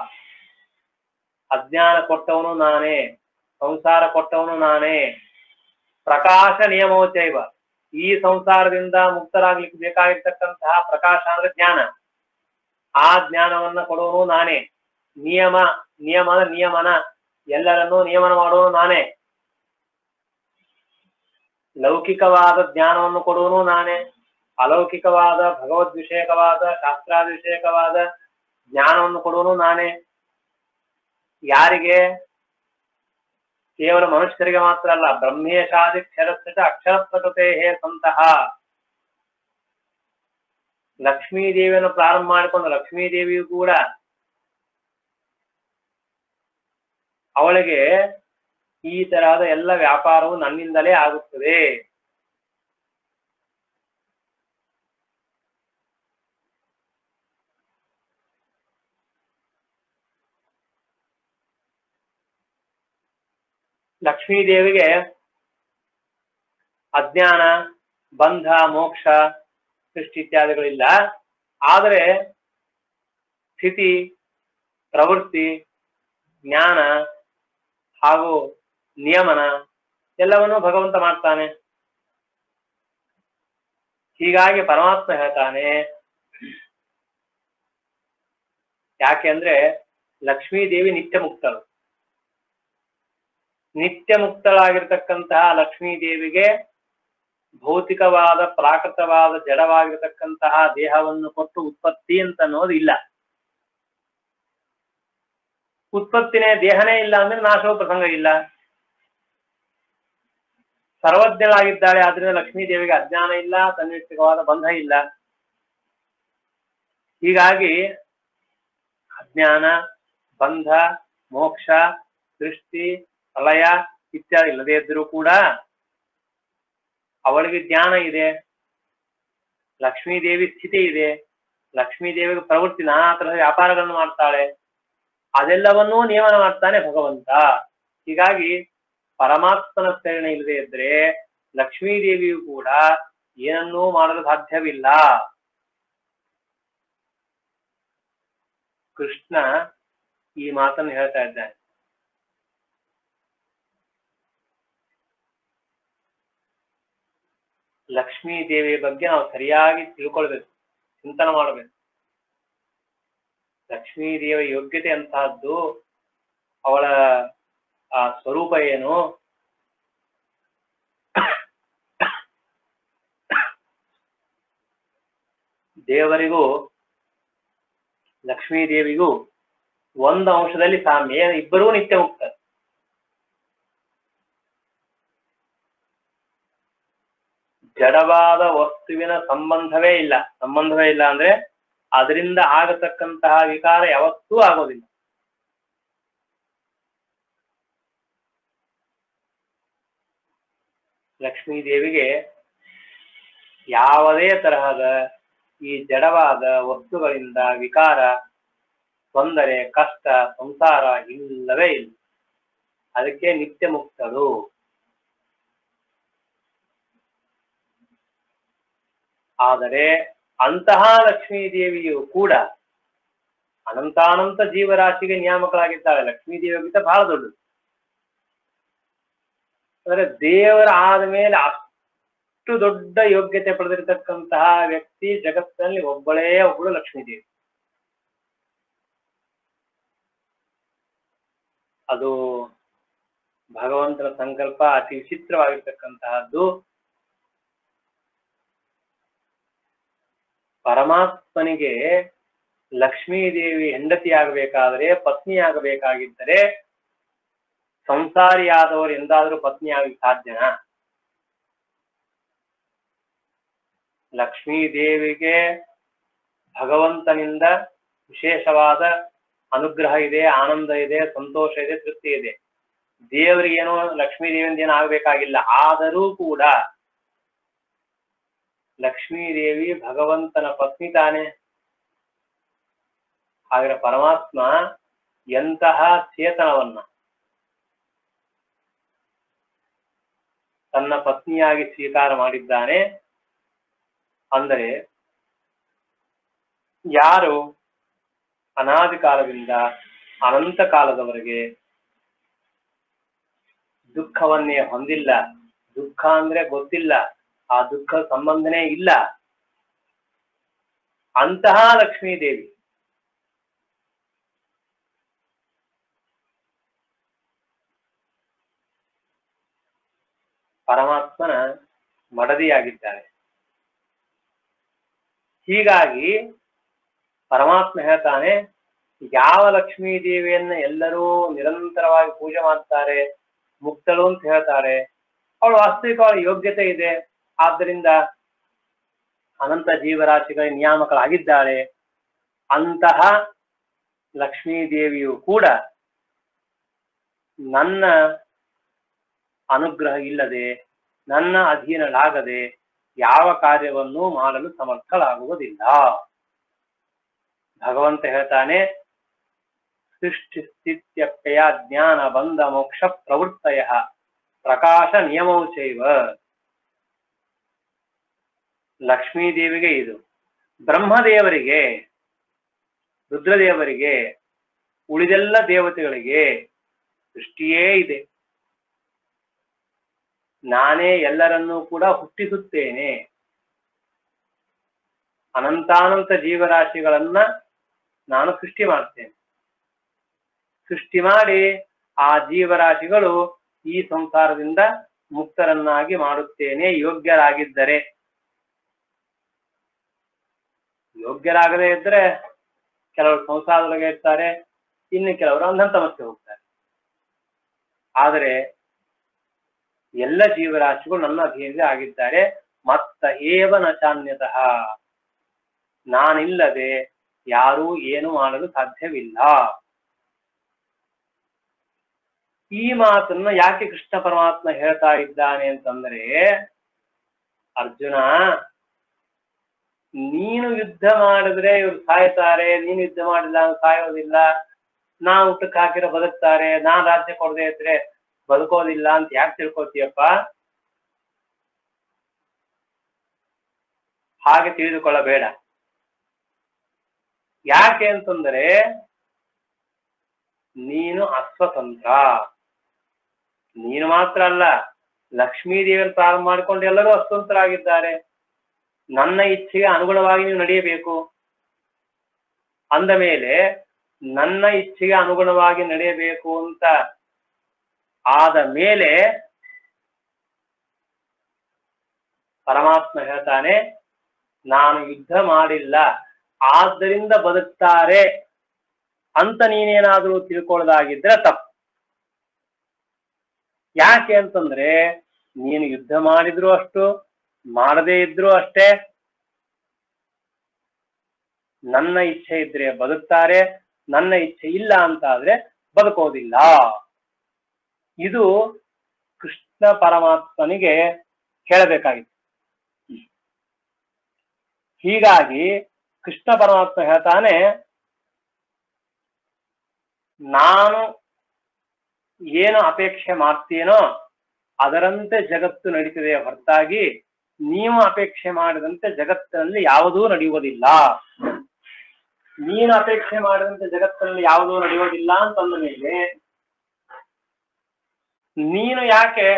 ಅಜ್ಞಾನ ಕೊಟ್ಟವನು ನಾನೇ ಸಂಸಾರ ಕೊಟ್ಟವನು ನಾನೇ ಪ್ರಕಾಶ ನಿಯಮೋಚೈವ ಈ ಸಂಸಾರದಿಂದ ಮುಕ್ತರಾಗ್ಲಿಕ್ಕೆ ಬೇಕಾಗಿರ್ತಕ್ಕಂತಹ ಪ್ರಕಾಶ ಅಂದ್ರೆ ಜ್ಞಾನ ಆ ಜ್ಞಾನವನ್ನ ಕೊಡುವನು ನಾನೇ ನಿಯಮ ನಿಯಮನ ನಿಯಮನ ಎಲ್ಲರನ್ನೂ ನಿಯಮನ ಮಾಡುವನು ನಾನೇ ಲೌಕಿಕವಾದ ಜ್ಞಾನವನ್ನು ಕೊಡುವನು ನಾನೇ ಅಲೌಕಿಕವಾದ ಭಗವದ್ ವಿಷಯಕವಾದ ಶಾಸ್ತ್ರಾದಿ ವಿಷಯಕವಾದ ಜ್ಞಾನವನ್ನು ಕೊಡುವನು ನಾನೇ ಯಾರಿಗೆ ಕೇವಲ ಮನುಷ್ಯರಿಗೆ ಮಾತ್ರ ಅಲ್ಲ ಬ್ರಹ್ಮೇಶಾದಿ ಕ್ಷರಸ್ಥ ಅಕ್ಷರ ಪ್ರಕೃತೆ ಸಂತಹ ಲಕ್ಷ್ಮೀ ದೇವಿಯನ್ನು ಪ್ರಾರಂಭ ಮಾಡಿಕೊಂಡು ಲಕ್ಷ್ಮೀ ದೇವಿಯು ಕೂಡ ಅವಳಿಗೆ ಈ ತರಹದ ಎಲ್ಲ ವ್ಯಾಪಾರವು ನನ್ನಿಂದಲೇ ಆಗುತ್ತದೆ ಲಕ್ಷ್ಮೀ ದೇವಿಗೆ ಅಜ್ಞಾನ ಬಂಧ ಮೋಕ್ಷ ಸೃಷ್ಟಿ ಇತ್ಯಾದಿಗಳಿಲ್ಲ ಆದರೆ ಸ್ಥಿತಿ ಪ್ರವೃತ್ತಿ ಜ್ಞಾನ ಹಾಗೂ ನಿಯಮನ ಎಲ್ಲವನ್ನೂ ಭಗವಂತ ಮಾಡ್ತಾನೆ ಹೀಗಾಗಿ ಪರಮಾತ್ಮ ಹೇಳ್ತಾನೆ ಯಾಕೆಂದ್ರೆ ಲಕ್ಷ್ಮೀ ದೇವಿ ನಿತ್ಯ ಮುಕ್ತಳು ನಿತ್ಯ ಮುಕ್ತಳಾಗಿರ್ತಕ್ಕಂತಹ ಲಕ್ಷ್ಮೀ ದೇವಿಗೆ ಭೌತಿಕವಾದ ಪ್ರಾಕೃತವಾದ ಜಡವಾಗಿರತಕ್ಕಂತಹ ದೇಹವನ್ನು ಕೊಟ್ಟು ಉತ್ಪತ್ತಿ ಅಂತ ಅನ್ನೋದು ಇಲ್ಲ ಉತ್ಪತ್ತಿನೇ ದೇಹನೇ ಇಲ್ಲ ಅಂದ್ರೆ ನಾಶವ ಪ್ರಸಂಗ ಇಲ್ಲ ಸರ್ವಜ್ಞಳಾಗಿದ್ದಾಳೆ ಆದ್ರಿಂದ ಲಕ್ಷ್ಮೀ ದೇವಿಗೆ ಅಜ್ಞಾನ ಇಲ್ಲ ಸನ್ನಿಷ್ಠಿಕವಾದ ಬಂಧ ಇಲ್ಲ ಹೀಗಾಗಿ ಅಜ್ಞಾನ ಬಂಧ ಮೋಕ್ಷ ಸೃಷ್ಟಿ ಪ್ರಳಯ ಇತ್ಯಾದಿ ಇಲ್ಲದೆ ಇದ್ರೂ ಕೂಡ ಅವಳಿಗೆ ಜ್ಞಾನ ಇದೆ ಲಕ್ಷ್ಮೀ ದೇವಿ ಸ್ಥಿತಿ ಇದೆ ಲಕ್ಷ್ಮೀ ದೇವಿಗೆ ಪ್ರವೃತ್ತಿ ನಾನಾ ತರಹದ ವ್ಯಾಪಾರಗಳನ್ನು ಮಾಡ್ತಾಳೆ ಅದೆಲ್ಲವನ್ನೂ ನಿಯಮನ ಮಾಡ್ತಾನೆ ಭಗವಂತ ಹೀಗಾಗಿ ಪರಮಾತ್ಮನ ಪ್ರೇರಣೆ ಇಲ್ಲದೆ ಇದ್ರೆ ಲಕ್ಷ್ಮೀ ದೇವಿಯು ಕೂಡ ಏನನ್ನೂ ಮಾಡಲು ಸಾಧ್ಯವಿಲ್ಲ ಕೃಷ್ಣ ಈ ಮಾತನ್ನು ಹೇಳ್ತಾ ಇದ್ದಾನೆ ಲಕ್ಷ್ಮೀ ದೇವಿಯ ಬಗ್ಗೆ ನಾವು ಸರಿಯಾಗಿ ತಿಳ್ಕೊಳ್ಬೇಕು ಚಿಂತನೆ ಮಾಡಬೇಕು ಲಕ್ಷ್ಮೀ ದೇವಿಯ ಯೋಗ್ಯತೆ ಅಂತಹದ್ದು ಅವಳ ಆ ಸ್ವರೂಪ ಏನು ದೇವರಿಗೂ ಲಕ್ಷ್ಮೀ ದೇವಿಗೂ ಒಂದು ಅಂಶದಲ್ಲಿ ಸಾಮ್ಯ ಏನು ಇಬ್ಬರೂ ನಿತ್ಯ ಮುಕ್ತರು ಜಡವಾದ ವಸ್ತುವಿನ ಸಂಬಂಧವೇ ಇಲ್ಲ ಸಂಬಂಧವೇ ಇಲ್ಲ ಅಂದ್ರೆ ಅದರಿಂದ ಆಗತಕ್ಕಂತಹ ವಿಕಾರ ಯಾವತ್ತೂ ಆಗೋದಿಲ್ಲ ಲಕ್ಷ್ಮೀ ದೇವಿಗೆ ಯಾವುದೇ ತರಹದ ಈ ಜಡವಾದ ವಸ್ತುಗಳಿಂದ ವಿಕಾರ ತೊಂದರೆ ಕಷ್ಟ ಸಂಸಾರ ಇಲ್ಲವೇ ಇಲ್ಲ ಅದಕ್ಕೆ ನಿತ್ಯ ಮುಕ್ತಳು ಆದರೆ ಅಂತಹ ಲಕ್ಷ್ಮೀ ದೇವಿಯು ಕೂಡ ಅನಂತಾನಂತ ಜೀವರಾಶಿಗೆ ನಿಯಾಮಕರಾಗಿದ್ದಾಳೆ ಲಕ್ಷ್ಮೀ ದೇವಿಗಿಂತ ಬಹಳ ದೊಡ್ಡದು ಅಂದ್ರೆ ದೇವರ ಆದ ಮೇಲೆ ಅಷ್ಟು ದೊಡ್ಡ ಯೋಗ್ಯತೆ ಪಡೆದಿರತಕ್ಕಂತಹ ವ್ಯಕ್ತಿ ಜಗತ್ತಿನಲ್ಲಿ ಒಬ್ಬಳೇ ಒಬ್ಬಳು ಲಕ್ಷ್ಮೀ ದೇವಿ ಅದು ಭಗವಂತನ ಸಂಕಲ್ಪ ಅತಿ ವಿಚಿತ್ರವಾಗಿರ್ತಕ್ಕಂತಹದ್ದು ಪರಮಾತ್ಮನಿಗೆ ಲಕ್ಷ್ಮೀದೇವಿ ಹೆಂಡತಿಯಾಗಬೇಕಾದರೆ ಪತ್ನಿಯಾಗಬೇಕಾಗಿದ್ದರೆ ಸಂಸಾರಿಯಾದವರು ಎಂದಾದರೂ ಪತ್ನಿಯಾಗಿ ಸಾಧ್ಯನಾ ಲಕ್ಷ್ಮೀದೇವಿಗೆ ಭಗವಂತನಿಂದ ವಿಶೇಷವಾದ ಅನುಗ್ರಹ ಇದೆ ಆನಂದ ಇದೆ ಸಂತೋಷ ಇದೆ ತೃಪ್ತಿ ಇದೆ ದೇವರಿಗೇನೋ ಲಕ್ಷ್ಮೀ ದೇವಿಯಿಂದ ಏನು ಆಗ್ಬೇಕಾಗಿಲ್ಲ ಆದರೂ ಕೂಡ ಲಕ್ಷ್ಮೀದೇವಿ ಭಗವಂತನ ಪತ್ನಿ ತಾನೆ ಹಾಗಾದ್ರೆ ಪರಮಾತ್ಮ ಎಂತಹ ಚೇತನವನ್ನ ತನ್ನ ಪತ್ನಿಯಾಗಿ ಸ್ವೀಕಾರ ಮಾಡಿದ್ದಾನೆ ಅಂದರೆ ಯಾರು ಅನಾದಿ ಕಾಲದಿಂದ ಅನಂತ ಕಾಲದವರೆಗೆ ದುಃಖವನ್ನೇ ಹೊಂದಿಲ್ಲ ದುಃಖ ಅಂದ್ರೆ ಗೊತ್ತಿಲ್ಲ ಆ ದುಃಖ ಸಂಬಂಧನೇ ಇಲ್ಲ ಅಂತಹ ಲಕ್ಷ್ಮೀದೇವಿ ಪರಮಾತ್ಮನ ಮಡದಿಯಾಗಿದ್ದಾಳೆ ಹೀಗಾಗಿ ಪರಮಾತ್ಮ ಹೇಳ್ತಾನೆ ಯಾವ ಲಕ್ಷ್ಮೀ ದೇವಿಯನ್ನ ಎಲ್ಲರೂ ನಿರಂತರವಾಗಿ ಪೂಜೆ ಮಾಡ್ತಾರೆ ಮುಕ್ತಳು ಅಂತ ಹೇಳ್ತಾರೆ ಅವಳು ವಾಸ್ತವಿಕವಾಗಿ ಯೋಗ್ಯತೆ ಇದೆ ಆದ್ದರಿಂದ ಅನಂತ ಜೀವರಾಶಿಗಳ ನಿಯಾಮಕಳಾಗಿದ್ದಾಳೆ ಅಂತಹ ಲಕ್ಷ್ಮೀ ದೇವಿಯು ಕೂಡ ನನ್ನ ಅನುಗ್ರಹ ಇಲ್ಲದೆ ನನ್ನ ಅಧೀನಳಾಗದೆ ಯಾವ ಕಾರ್ಯವನ್ನು ಮಾಡಲು ಸಮರ್ಥಳಾಗುವುದಿಲ್ಲ ಭಗವಂತ ಹೇಳ್ತಾನೆ ಸೃಷ್ಟಿ ಸ್ಥಿತ್ಯಪ್ಯಯ ಜ್ಞಾನ ಬಂಧ ಮೋಕ್ಷ ಪ್ರವೃತ್ತಯ ಪ್ರಕಾಶ ನಿಯಮವು ಚೈವ ಲಕ್ಷ್ಮೀದೇವಿಗೆ ಇದು ಬ್ರಹ್ಮದೇವರಿಗೆ ರುದ್ರದೇವರಿಗೆ ಉಳಿದೆಲ್ಲ ದೇವತೆಗಳಿಗೆ ಸೃಷ್ಟಿಯೇ ಇದೆ ನಾನೇ ಎಲ್ಲರನ್ನೂ ಕೂಡ ಹುಟ್ಟಿಸುತ್ತೇನೆ ಅನಂತಾನಂತ ಜೀವರಾಶಿಗಳನ್ನ ನಾನು ಸೃಷ್ಟಿ ಮಾಡ್ತೇನೆ ಸೃಷ್ಟಿ ಮಾಡಿ ಆ ಜೀವರಾಶಿಗಳು ಈ ಸಂಸಾರದಿಂದ ಮುಕ್ತರನ್ನಾಗಿ ಮಾಡುತ್ತೇನೆ ಯೋಗ್ಯರಾಗಿದ್ದರೆ ಯೋಗ್ಯರಾಗದೇ ಇದ್ರೆ ಕೆಲವರು ಸಂಸಾರದೊಳಗೆ ಇರ್ತಾರೆ ಇನ್ನು ಕೆಲವರು ಅಂಧಂತಮಕ್ಕೆ ಹೋಗ್ತಾರೆ ಆದರೆ ಎಲ್ಲ ಜೀವರಾಶಿಗಳು ನನ್ನ ಅಧೀನದಲ್ಲಿ ಆಗಿದ್ದಾರೆ ಮತ್ತ ಏವ ನ ಚಾನ್ಯತಃ ನಾನಿಲ್ಲದೆ ಯಾರೂ ಏನು ಮಾಡಲು ಸಾಧ್ಯವಿಲ್ಲ ಈ ಮಾತನ್ನ ಯಾಕೆ ಕೃಷ್ಣ ಪರಮಾತ್ಮ ಹೇಳ್ತಾ ಇದ್ದಾನೆ ಅಂತಂದ್ರೆ ಅರ್ಜುನ ನೀನು ಯುದ್ಧ ಮಾಡಿದ್ರೆ ಇವ್ರು ಸಾಯ್ತಾರೆ ನೀನು ಯುದ್ಧ ಮಾಡಿಲ್ಲ ಅವ್ರು ಸಾಯೋದಿಲ್ಲ ನಾ ಊಟಕ್ಕೆ ಹಾಕಿರೋ ಬದುಕ್ತಾರೆ ನಾನ್ ರಾಜ್ಯ ಕೊಡದೆ ಇದ್ರೆ ಬದುಕೋದಿಲ್ಲ ಅಂತ ಯಾಕೆ ತಿಳ್ಕೊತೀಯಪ್ಪ ಹಾಗೆ ತಿಳಿದುಕೊಳ್ಳಬೇಡ ಯಾಕೆ ಅಂತಂದ್ರೆ ನೀನು ಅಸ್ವತಂತ್ರ ನೀನು ಮಾತ್ರ ಅಲ್ಲ ಲಕ್ಷ್ಮೀ ದೇವಿಯನ್ನು ಪ್ರಾರಂಭ ಮಾಡಿಕೊಂಡು ಎಲ್ಲರೂ ಅಸ್ವತಂತ್ರರಾಗಿದ್ದಾರೆ ನನ್ನ ಇಚ್ಛೆಗೆ ಅನುಗುಣವಾಗಿ ನೀವು ನಡೆಯಬೇಕು ಅಂದ ಮೇಲೆ ನನ್ನ ಇಚ್ಛೆಗೆ ಅನುಗುಣವಾಗಿ ನಡೆಯಬೇಕು ಅಂತ ಆದ ಮೇಲೆ ಪರಮಾತ್ಮ ಹೇಳ್ತಾನೆ ನಾನು ಯುದ್ಧ ಮಾಡಿಲ್ಲ ಆದ್ದರಿಂದ ಬದುಕ್ತಾರೆ ಅಂತ ನೀನೇನಾದ್ರೂ ತಿಳ್ಕೊಳ್ಳೋದಾಗಿದ್ರೆ ತಪ್ಪು ಯಾಕೆ ಅಂತಂದ್ರೆ ನೀನು ಯುದ್ಧ ಮಾಡಿದ್ರು ಅಷ್ಟು ಮಾಡದೇ ಇದ್ರು ಅಷ್ಟೇ ನನ್ನ ಇಚ್ಛೆ ಇದ್ರೆ ಬದುಕ್ತಾರೆ ನನ್ನ ಇಚ್ಛೆ ಇಲ್ಲ ಅಂತ ಆದ್ರೆ ಬದುಕೋದಿಲ್ಲ ಇದು ಕೃಷ್ಣ ಪರಮಾತ್ಮನಿಗೆ ಹೇಳಬೇಕಾಗಿತ್ತು ಹೀಗಾಗಿ ಕೃಷ್ಣ ಪರಮಾತ್ಮ ಹೇಳ್ತಾನೆ ನಾನು ಏನು ಅಪೇಕ್ಷೆ ಮಾಡ್ತೀನೋ ಅದರಂತೆ ಜಗತ್ತು ನಡೀತಿದೆ ಹೊರತಾಗಿ ನೀವು ಅಪೇಕ್ಷೆ ಮಾಡಿದಂತೆ ಜಗತ್ತಿನಲ್ಲಿ ಯಾವುದೂ ನಡೆಯುವುದಿಲ್ಲ ನೀನು ಅಪೇಕ್ಷೆ ಮಾಡಿದಂತೆ ಜಗತ್ತಿನಲ್ಲಿ ಯಾವುದೂ ನಡೆಯುವುದಿಲ್ಲ ಅಂತಂದ ಮೇಲೆ ನೀನು ಯಾಕೆ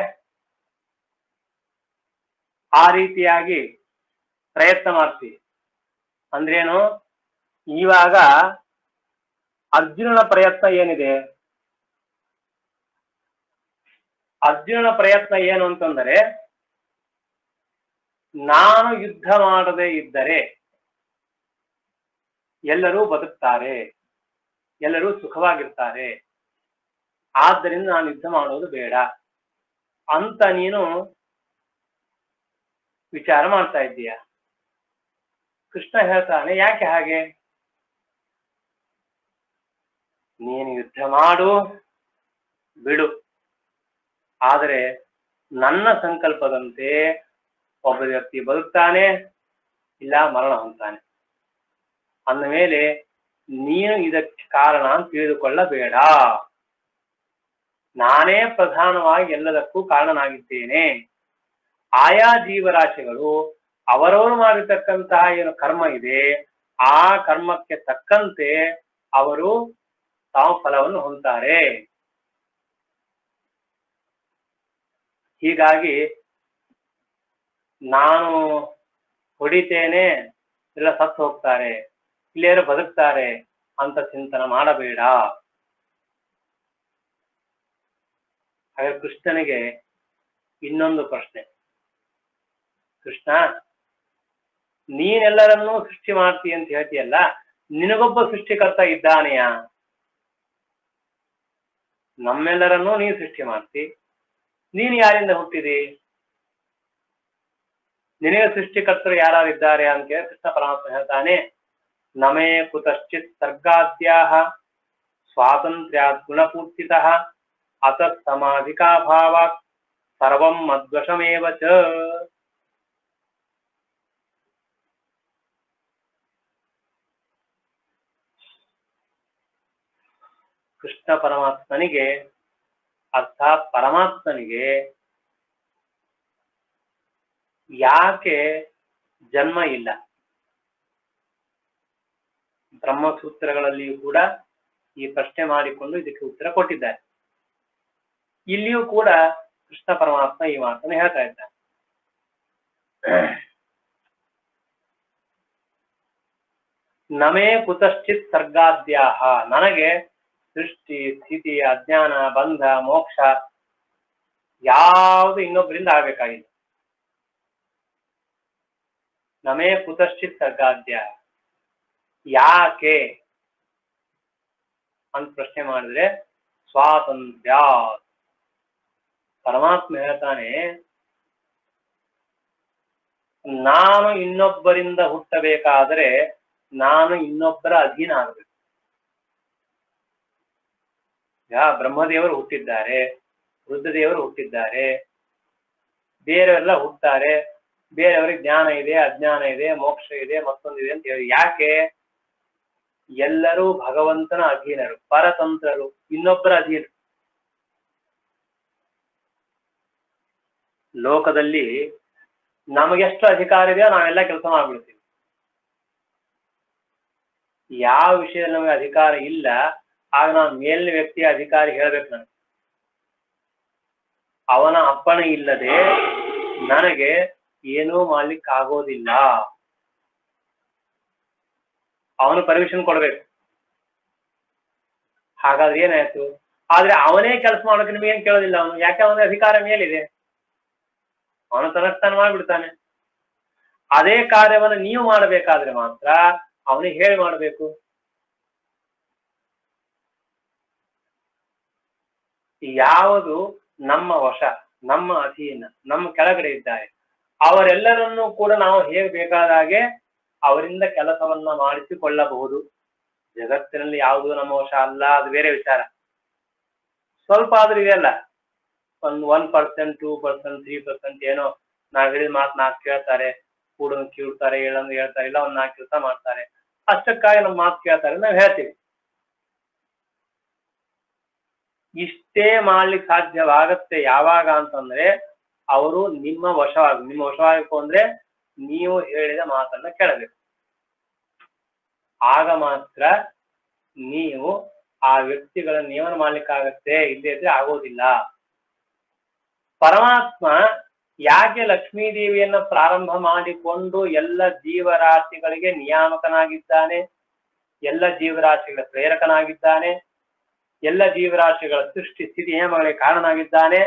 ಆ ರೀತಿಯಾಗಿ ಪ್ರಯತ್ನ ಮಾಡ್ತಿ ಅಂದ್ರೇನು ಇವಾಗ ಅರ್ಜುನನ ಪ್ರಯತ್ನ ಏನಿದೆ ಅರ್ಜುನನ ಪ್ರಯತ್ನ ಏನು ಅಂತಂದರೆ ನಾನು ಯುದ್ಧ ಮಾಡದೇ ಇದ್ದರೆ ಎಲ್ಲರೂ ಬದುಕ್ತಾರೆ ಎಲ್ಲರೂ ಸುಖವಾಗಿರ್ತಾರೆ ಆದ್ದರಿಂದ ನಾನು ಯುದ್ಧ ಮಾಡೋದು ಬೇಡ ಅಂತ ನೀನು ವಿಚಾರ ಮಾಡ್ತಾ ಇದ್ದೀಯ ಕೃಷ್ಣ ಹೇಳ್ತಾನೆ ಯಾಕೆ ಹಾಗೆ ನೀನು ಯುದ್ಧ ಮಾಡು ಬಿಡು ಆದರೆ ನನ್ನ ಸಂಕಲ್ಪದಂತೆ ಒಬ್ಬ ವ್ಯಕ್ತಿ ಬದುಕ್ತಾನೆ ಇಲ್ಲ ಮರಣ ಹೊಂದ್ತಾನೆ ಅಂದ ಮೇಲೆ ನೀನು ಇದಕ್ಕೆ ಕಾರಣ ಅಂತ ತಿಳಿದುಕೊಳ್ಳಬೇಡ ನಾನೇ ಪ್ರಧಾನವಾಗಿ ಎಲ್ಲದಕ್ಕೂ ಕಾರಣನಾಗಿದ್ದೇನೆ ಆಯಾ ಜೀವರಾಶಿಗಳು ಅವರವರು ಮಾಡಿರ್ತಕ್ಕಂತಹ ಏನು ಕರ್ಮ ಇದೆ ಆ ಕರ್ಮಕ್ಕೆ ತಕ್ಕಂತೆ ಅವರು ತಾವು ಫಲವನ್ನು ಹೊಂದ್ತಾರೆ ಹೀಗಾಗಿ ನಾನು ಹೊಡಿತೇನೆ ಎಲ್ಲ ಸತ್ತು ಹೋಗ್ತಾರೆ ಇಲ್ಲೇರು ಬದುಕ್ತಾರೆ ಅಂತ ಚಿಂತನೆ ಮಾಡಬೇಡ ಹಾಗೆ ಕೃಷ್ಣನಿಗೆ ಇನ್ನೊಂದು ಪ್ರಶ್ನೆ ಕೃಷ್ಣ ನೀನೆಲ್ಲರನ್ನೂ ಸೃಷ್ಟಿ ಮಾಡ್ತೀಯ ಅಂತ ಹೇಳ್ತೀಯಲ್ಲ ನಿನಗೊಬ್ಬ ಸೃಷ್ಟಿಕರ್ತ ಇದ್ದಾನೆಯಾ ನಮ್ಮೆಲ್ಲರನ್ನೂ ನೀನು ಸೃಷ್ಟಿ ಮಾಡ್ತಿ ನೀನು ಯಾರಿಂದ ಹುಟ್ಟಿದಿ ನಿನಗೆ ಸೃಷ್ಟಿಕರ್ತರು ಯಾರಿದ್ದಾರೆ ಅಂತ ಹೇಳಿ ಕೃಷ್ಣ ಪರಮಾತ್ಮ ಹೇಳ್ತಾನೆ ನಮೇ ಕುತಶ್ಚಿತ್ ಸರ್ಗಾದ್ಯಾಹ ಸ್ವಾತಂತ್ರ್ಯಾತ್ ಗುಣಪೂರ್ತಿತಃ ಅತ ಸಮಾಧಿಕಾಭಾವಾತ್ ಸರ್ವಂ ಮದ್ವಶಮೇವ ಚ ಕೃಷ್ಣ ಪರಮಾತ್ಮನಿಗೆ ಅರ್ಥಾತ್ ಪರಮಾತ್ಮನಿಗೆ ಯಾಕೆ ಜನ್ಮ ಇಲ್ಲ ಬ್ರಹ್ಮಸೂತ್ರಗಳಲ್ಲಿಯೂ ಕೂಡ ಈ ಪ್ರಶ್ನೆ ಮಾಡಿಕೊಂಡು ಇದಕ್ಕೆ ಉತ್ತರ ಕೊಟ್ಟಿದ್ದಾರೆ ಇಲ್ಲಿಯೂ ಕೂಡ ಕೃಷ್ಣ ಪರಮಾತ್ಮ ಈ ಮಾತನ್ನು ಹೇಳ್ತಾ ಇದ್ದಾನೆ ನಮೇ ಕುತಶ್ಚಿತ್ ಸರ್ಗಾದ್ಯಾಹ ನನಗೆ ಸೃಷ್ಟಿ ಸ್ಥಿತಿ ಅಜ್ಞಾನ ಬಂಧ ಮೋಕ್ಷ ಯಾವುದು ಇನ್ನೊಬ್ಬರಿಂದ ಆಗ್ಬೇಕಾಗಿಲ್ಲ ನಮೇ ಕುತಶ್ಚಿತ್ ಸರ್ಗಾದ್ಯ ಯಾಕೆ ಅಂತ ಪ್ರಶ್ನೆ ಮಾಡಿದ್ರೆ ಸ್ವಾತಂತ್ರ್ಯ ಪರಮಾತ್ಮ ಹೇಳ್ತಾನೆ ನಾನು ಇನ್ನೊಬ್ಬರಿಂದ ಹುಟ್ಟಬೇಕಾದರೆ ನಾನು ಇನ್ನೊಬ್ಬರ ಅಧೀನ ಆಗಬೇಕು ಯಾ ಬ್ರಹ್ಮದೇವರು ಹುಟ್ಟಿದ್ದಾರೆ ರುದ್ರದೇವರು ಹುಟ್ಟಿದ್ದಾರೆ ಬೇರೆಯವರೆಲ್ಲ ಹುಟ್ಟುತ್ತಾರೆ ಬೇರೆಯವರಿಗೆ ಜ್ಞಾನ ಇದೆ ಅಜ್ಞಾನ ಇದೆ ಮೋಕ್ಷ ಇದೆ ಮತ್ತೊಂದಿದೆ ಅಂತ ಹೇಳಿ ಯಾಕೆ ಎಲ್ಲರೂ ಭಗವಂತನ ಅಧೀನರು ಪರತಂತ್ರರು ಇನ್ನೊಬ್ಬರ ಅಧೀನ ಲೋಕದಲ್ಲಿ ನಮಗೆಷ್ಟು ಅಧಿಕಾರ ಇದೆಯೋ ನಾವೆಲ್ಲ ಕೆಲಸ ಮಾಡ್ಬಿಡ್ತೀವಿ ಯಾವ ವಿಷಯದಲ್ಲಿ ನಮಗೆ ಅಧಿಕಾರ ಇಲ್ಲ ಆಗ ನಾವು ಮೇಲಿನ ವ್ಯಕ್ತಿಯ ಅಧಿಕಾರಿ ಹೇಳ್ಬೇಕು ನನಗೆ ಅವನ ಅಪ್ಪಣೆ ಇಲ್ಲದೆ ನನಗೆ ಏನೂ ಮಾಡ್ಲಿಕ್ಕೆ ಆಗೋದಿಲ್ಲ ಅವನು ಪರ್ಮಿಷನ್ ಕೊಡ್ಬೇಕು ಹಾಗಾದ್ರೆ ಏನಾಯ್ತು ಆದ್ರೆ ಅವನೇ ಕೆಲಸ ಮಾಡೋಕೆ ನಿಮಗೆ ಏನ್ ಕೇಳೋದಿಲ್ಲ ಅವನು ಯಾಕೆ ಅವನ ಅಧಿಕಾರ ಮೇಲಿದೆ ಅವನು ತನಸ್ತಾನ ಮಾಡ್ಬಿಡ್ತಾನೆ ಅದೇ ಕಾರ್ಯವನ್ನು ನೀವು ಮಾಡಬೇಕಾದ್ರೆ ಮಾತ್ರ ಅವನಿಗೆ ಹೇಳಿ ಮಾಡಬೇಕು ಯಾವುದು ನಮ್ಮ ವಶ ನಮ್ಮ ಅಧೀನ ನಮ್ಮ ಕೆಳಗಡೆ ಇದ್ದಾರೆ ಅವರೆಲ್ಲರನ್ನೂ ಕೂಡ ನಾವು ಹೇಗೆ ಬೇಕಾದ ಹಾಗೆ ಅವರಿಂದ ಕೆಲಸವನ್ನ ಮಾಡಿಸಿಕೊಳ್ಳಬಹುದು ಜಗತ್ತಿನಲ್ಲಿ ಯಾವುದು ನಮ್ಮ ವಶ ಅಲ್ಲ ಅದು ಬೇರೆ ವಿಚಾರ ಸ್ವಲ್ಪ ಆದ್ರೂ ಇದೆಯಲ್ಲ ಒಂದ್ one percent two percent three percent ಏನೋ ನಾವ್ ಹೇಳಿದ ಮಾತು ನಾಲ್ಕು ಕೇಳ್ತಾರೆ ಕೂಡನ್ ಕೀಳ್ತಾರೆ ಹೇಳಂದ್ರೆ ಹೇಳ್ತಾರೆ ಇಲ್ಲ ಒಂದ್ ನಾಲ್ಕು ಕೆಲಸ ಮಾಡ್ತಾರೆ ಅಷ್ಟಕ್ಕಾಗಿ ನಮ್ಮ ಮಾತು ಕೇಳ್ತಾರೆ ನಾವ್ ಹೇಳ್ತೀವಿ ಇಷ್ಟೇ ಮಾಡ್ಲಿಕ್ಕೆ ಸಾಧ್ಯವಾಗತ್ತೆ ಯಾವಾಗ ಅಂತಂದ್ರೆ ಅವರು ನಿಮ್ಮ ವಶವಾಗ ನಿಮ್ಮ ವಶವಾಗಬೇಕು ಅಂದ್ರೆ ನೀವು ಹೇಳಿದ ಮಾತನ್ನ ಕೇಳಬೇಕು ಆಗ ಮಾತ್ರ ನೀವು ಆ ವ್ಯಕ್ತಿಗಳ ನಿಯಮನ ಮಾಡ್ಲಿಕ್ಕಾಗತ್ತೆ ಇಲ್ಲದೇ ಇದ್ರೆ ಆಗೋದಿಲ್ಲ ಪರಮಾತ್ಮ ಯಾಕೆ ಲಕ್ಷ್ಮೀ ದೇವಿಯನ್ನ ಪ್ರಾರಂಭ ಮಾಡಿಕೊಂಡು ಎಲ್ಲ ಜೀವರಾಶಿಗಳಿಗೆ ನಿಯಾಮಕನಾಗಿದ್ದಾನೆ ಎಲ್ಲ ಜೀವರಾಶಿಗಳ ಪ್ರೇರಕನಾಗಿದ್ದಾನೆ ಎಲ್ಲ ಜೀವರಾಶಿಗಳ ಸೃಷ್ಟಿ ಸ್ಥಿತಿ ನಿಯಮಗಳಿಗೆ ಕಾರಣನಾಗಿದ್ದಾನೆ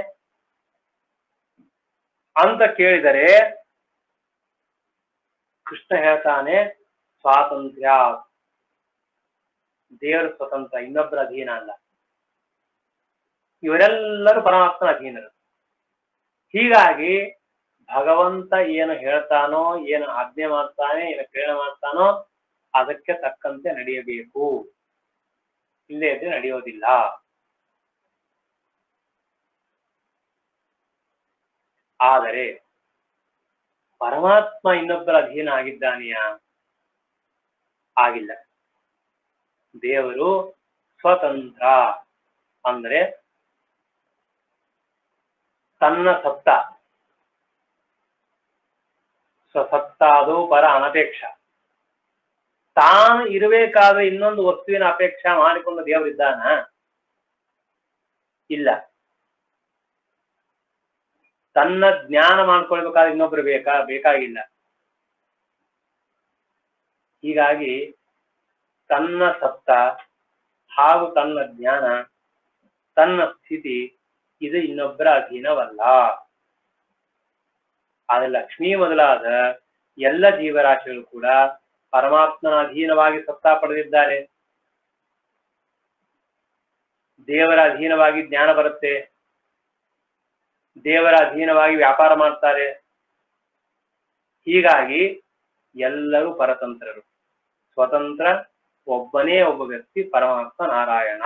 ಅಂತ ಕೇಳಿದರೆ ಕೃಷ್ಣ ಹೇಳ್ತಾನೆ ಸ್ವಾತಂತ್ರ್ಯ ದೇವರು ಸ್ವತಂತ್ರ ಇನ್ನೊಬ್ಬರ ಅಧೀನ ಅಲ್ಲ ಇವರೆಲ್ಲರೂ ಪರಮಾತ್ಮನ ಅಧೀನರು ಹೀಗಾಗಿ ಭಗವಂತ ಏನು ಹೇಳ್ತಾನೋ ಏನು ಆಜ್ಞೆ ಮಾಡ್ತಾನೆ ಏನು ಪ್ರೇರಣೆ ಮಾಡ್ತಾನೋ ಅದಕ್ಕೆ ತಕ್ಕಂತೆ ನಡೆಯಬೇಕು ಇಲ್ಲೇ ಇದ್ರೆ ನಡೆಯೋದಿಲ್ಲ ಆದರೆ ಪರಮಾತ್ಮ ಇನ್ನೊಬ್ಬರ ಅಧೀನ ಆಗಿದ್ದಾನೆಯಾ ಆಗಿಲ್ಲ ದೇವರು ಸ್ವತಂತ್ರ ಅಂದ್ರೆ ತನ್ನ ಸತ್ತ ಸ್ವಸತ್ತಾದು ಪರ ಅನಪೇಕ್ಷ ತಾನು ಇರಬೇಕಾದ ಇನ್ನೊಂದು ವಸ್ತುವಿನ ಅಪೇಕ್ಷೆ ಮಾಡಿಕೊಂಡ ದೇವರಿದ್ದಾನ ಇಲ್ಲ ತನ್ನ ಜ್ಞಾನ ಮಾಡ್ಕೊಳ್ಬೇಕಾದ್ರೆ ಇನ್ನೊಬ್ರು ಬೇಕಾ ಬೇಕಾಗಿಲ್ಲ ಹೀಗಾಗಿ ತನ್ನ ಸತ್ತ ಹಾಗೂ ತನ್ನ ಜ್ಞಾನ ತನ್ನ ಸ್ಥಿತಿ ಇದು ಇನ್ನೊಬ್ಬರ ಅಧೀನವಲ್ಲ ಆದರೆ ಲಕ್ಷ್ಮೀ ಮೊದಲಾದ ಎಲ್ಲ ಜೀವರಾಶಿಗಳು ಕೂಡ ಪರಮಾತ್ಮನ ಅಧೀನವಾಗಿ ಸತ್ತಾ ಪಡೆದಿದ್ದಾರೆ ದೇವರ ಅಧೀನವಾಗಿ ಜ್ಞಾನ ಬರುತ್ತೆ ದೇವರ ಅಧೀನವಾಗಿ ವ್ಯಾಪಾರ ಮಾಡ್ತಾರೆ ಹೀಗಾಗಿ ಎಲ್ಲರೂ ಪರತಂತ್ರರು ಸ್ವತಂತ್ರ ಒಬ್ಬನೇ ಒಬ್ಬ ವ್ಯಕ್ತಿ ಪರಮಾತ್ಮ ನಾರಾಯಣ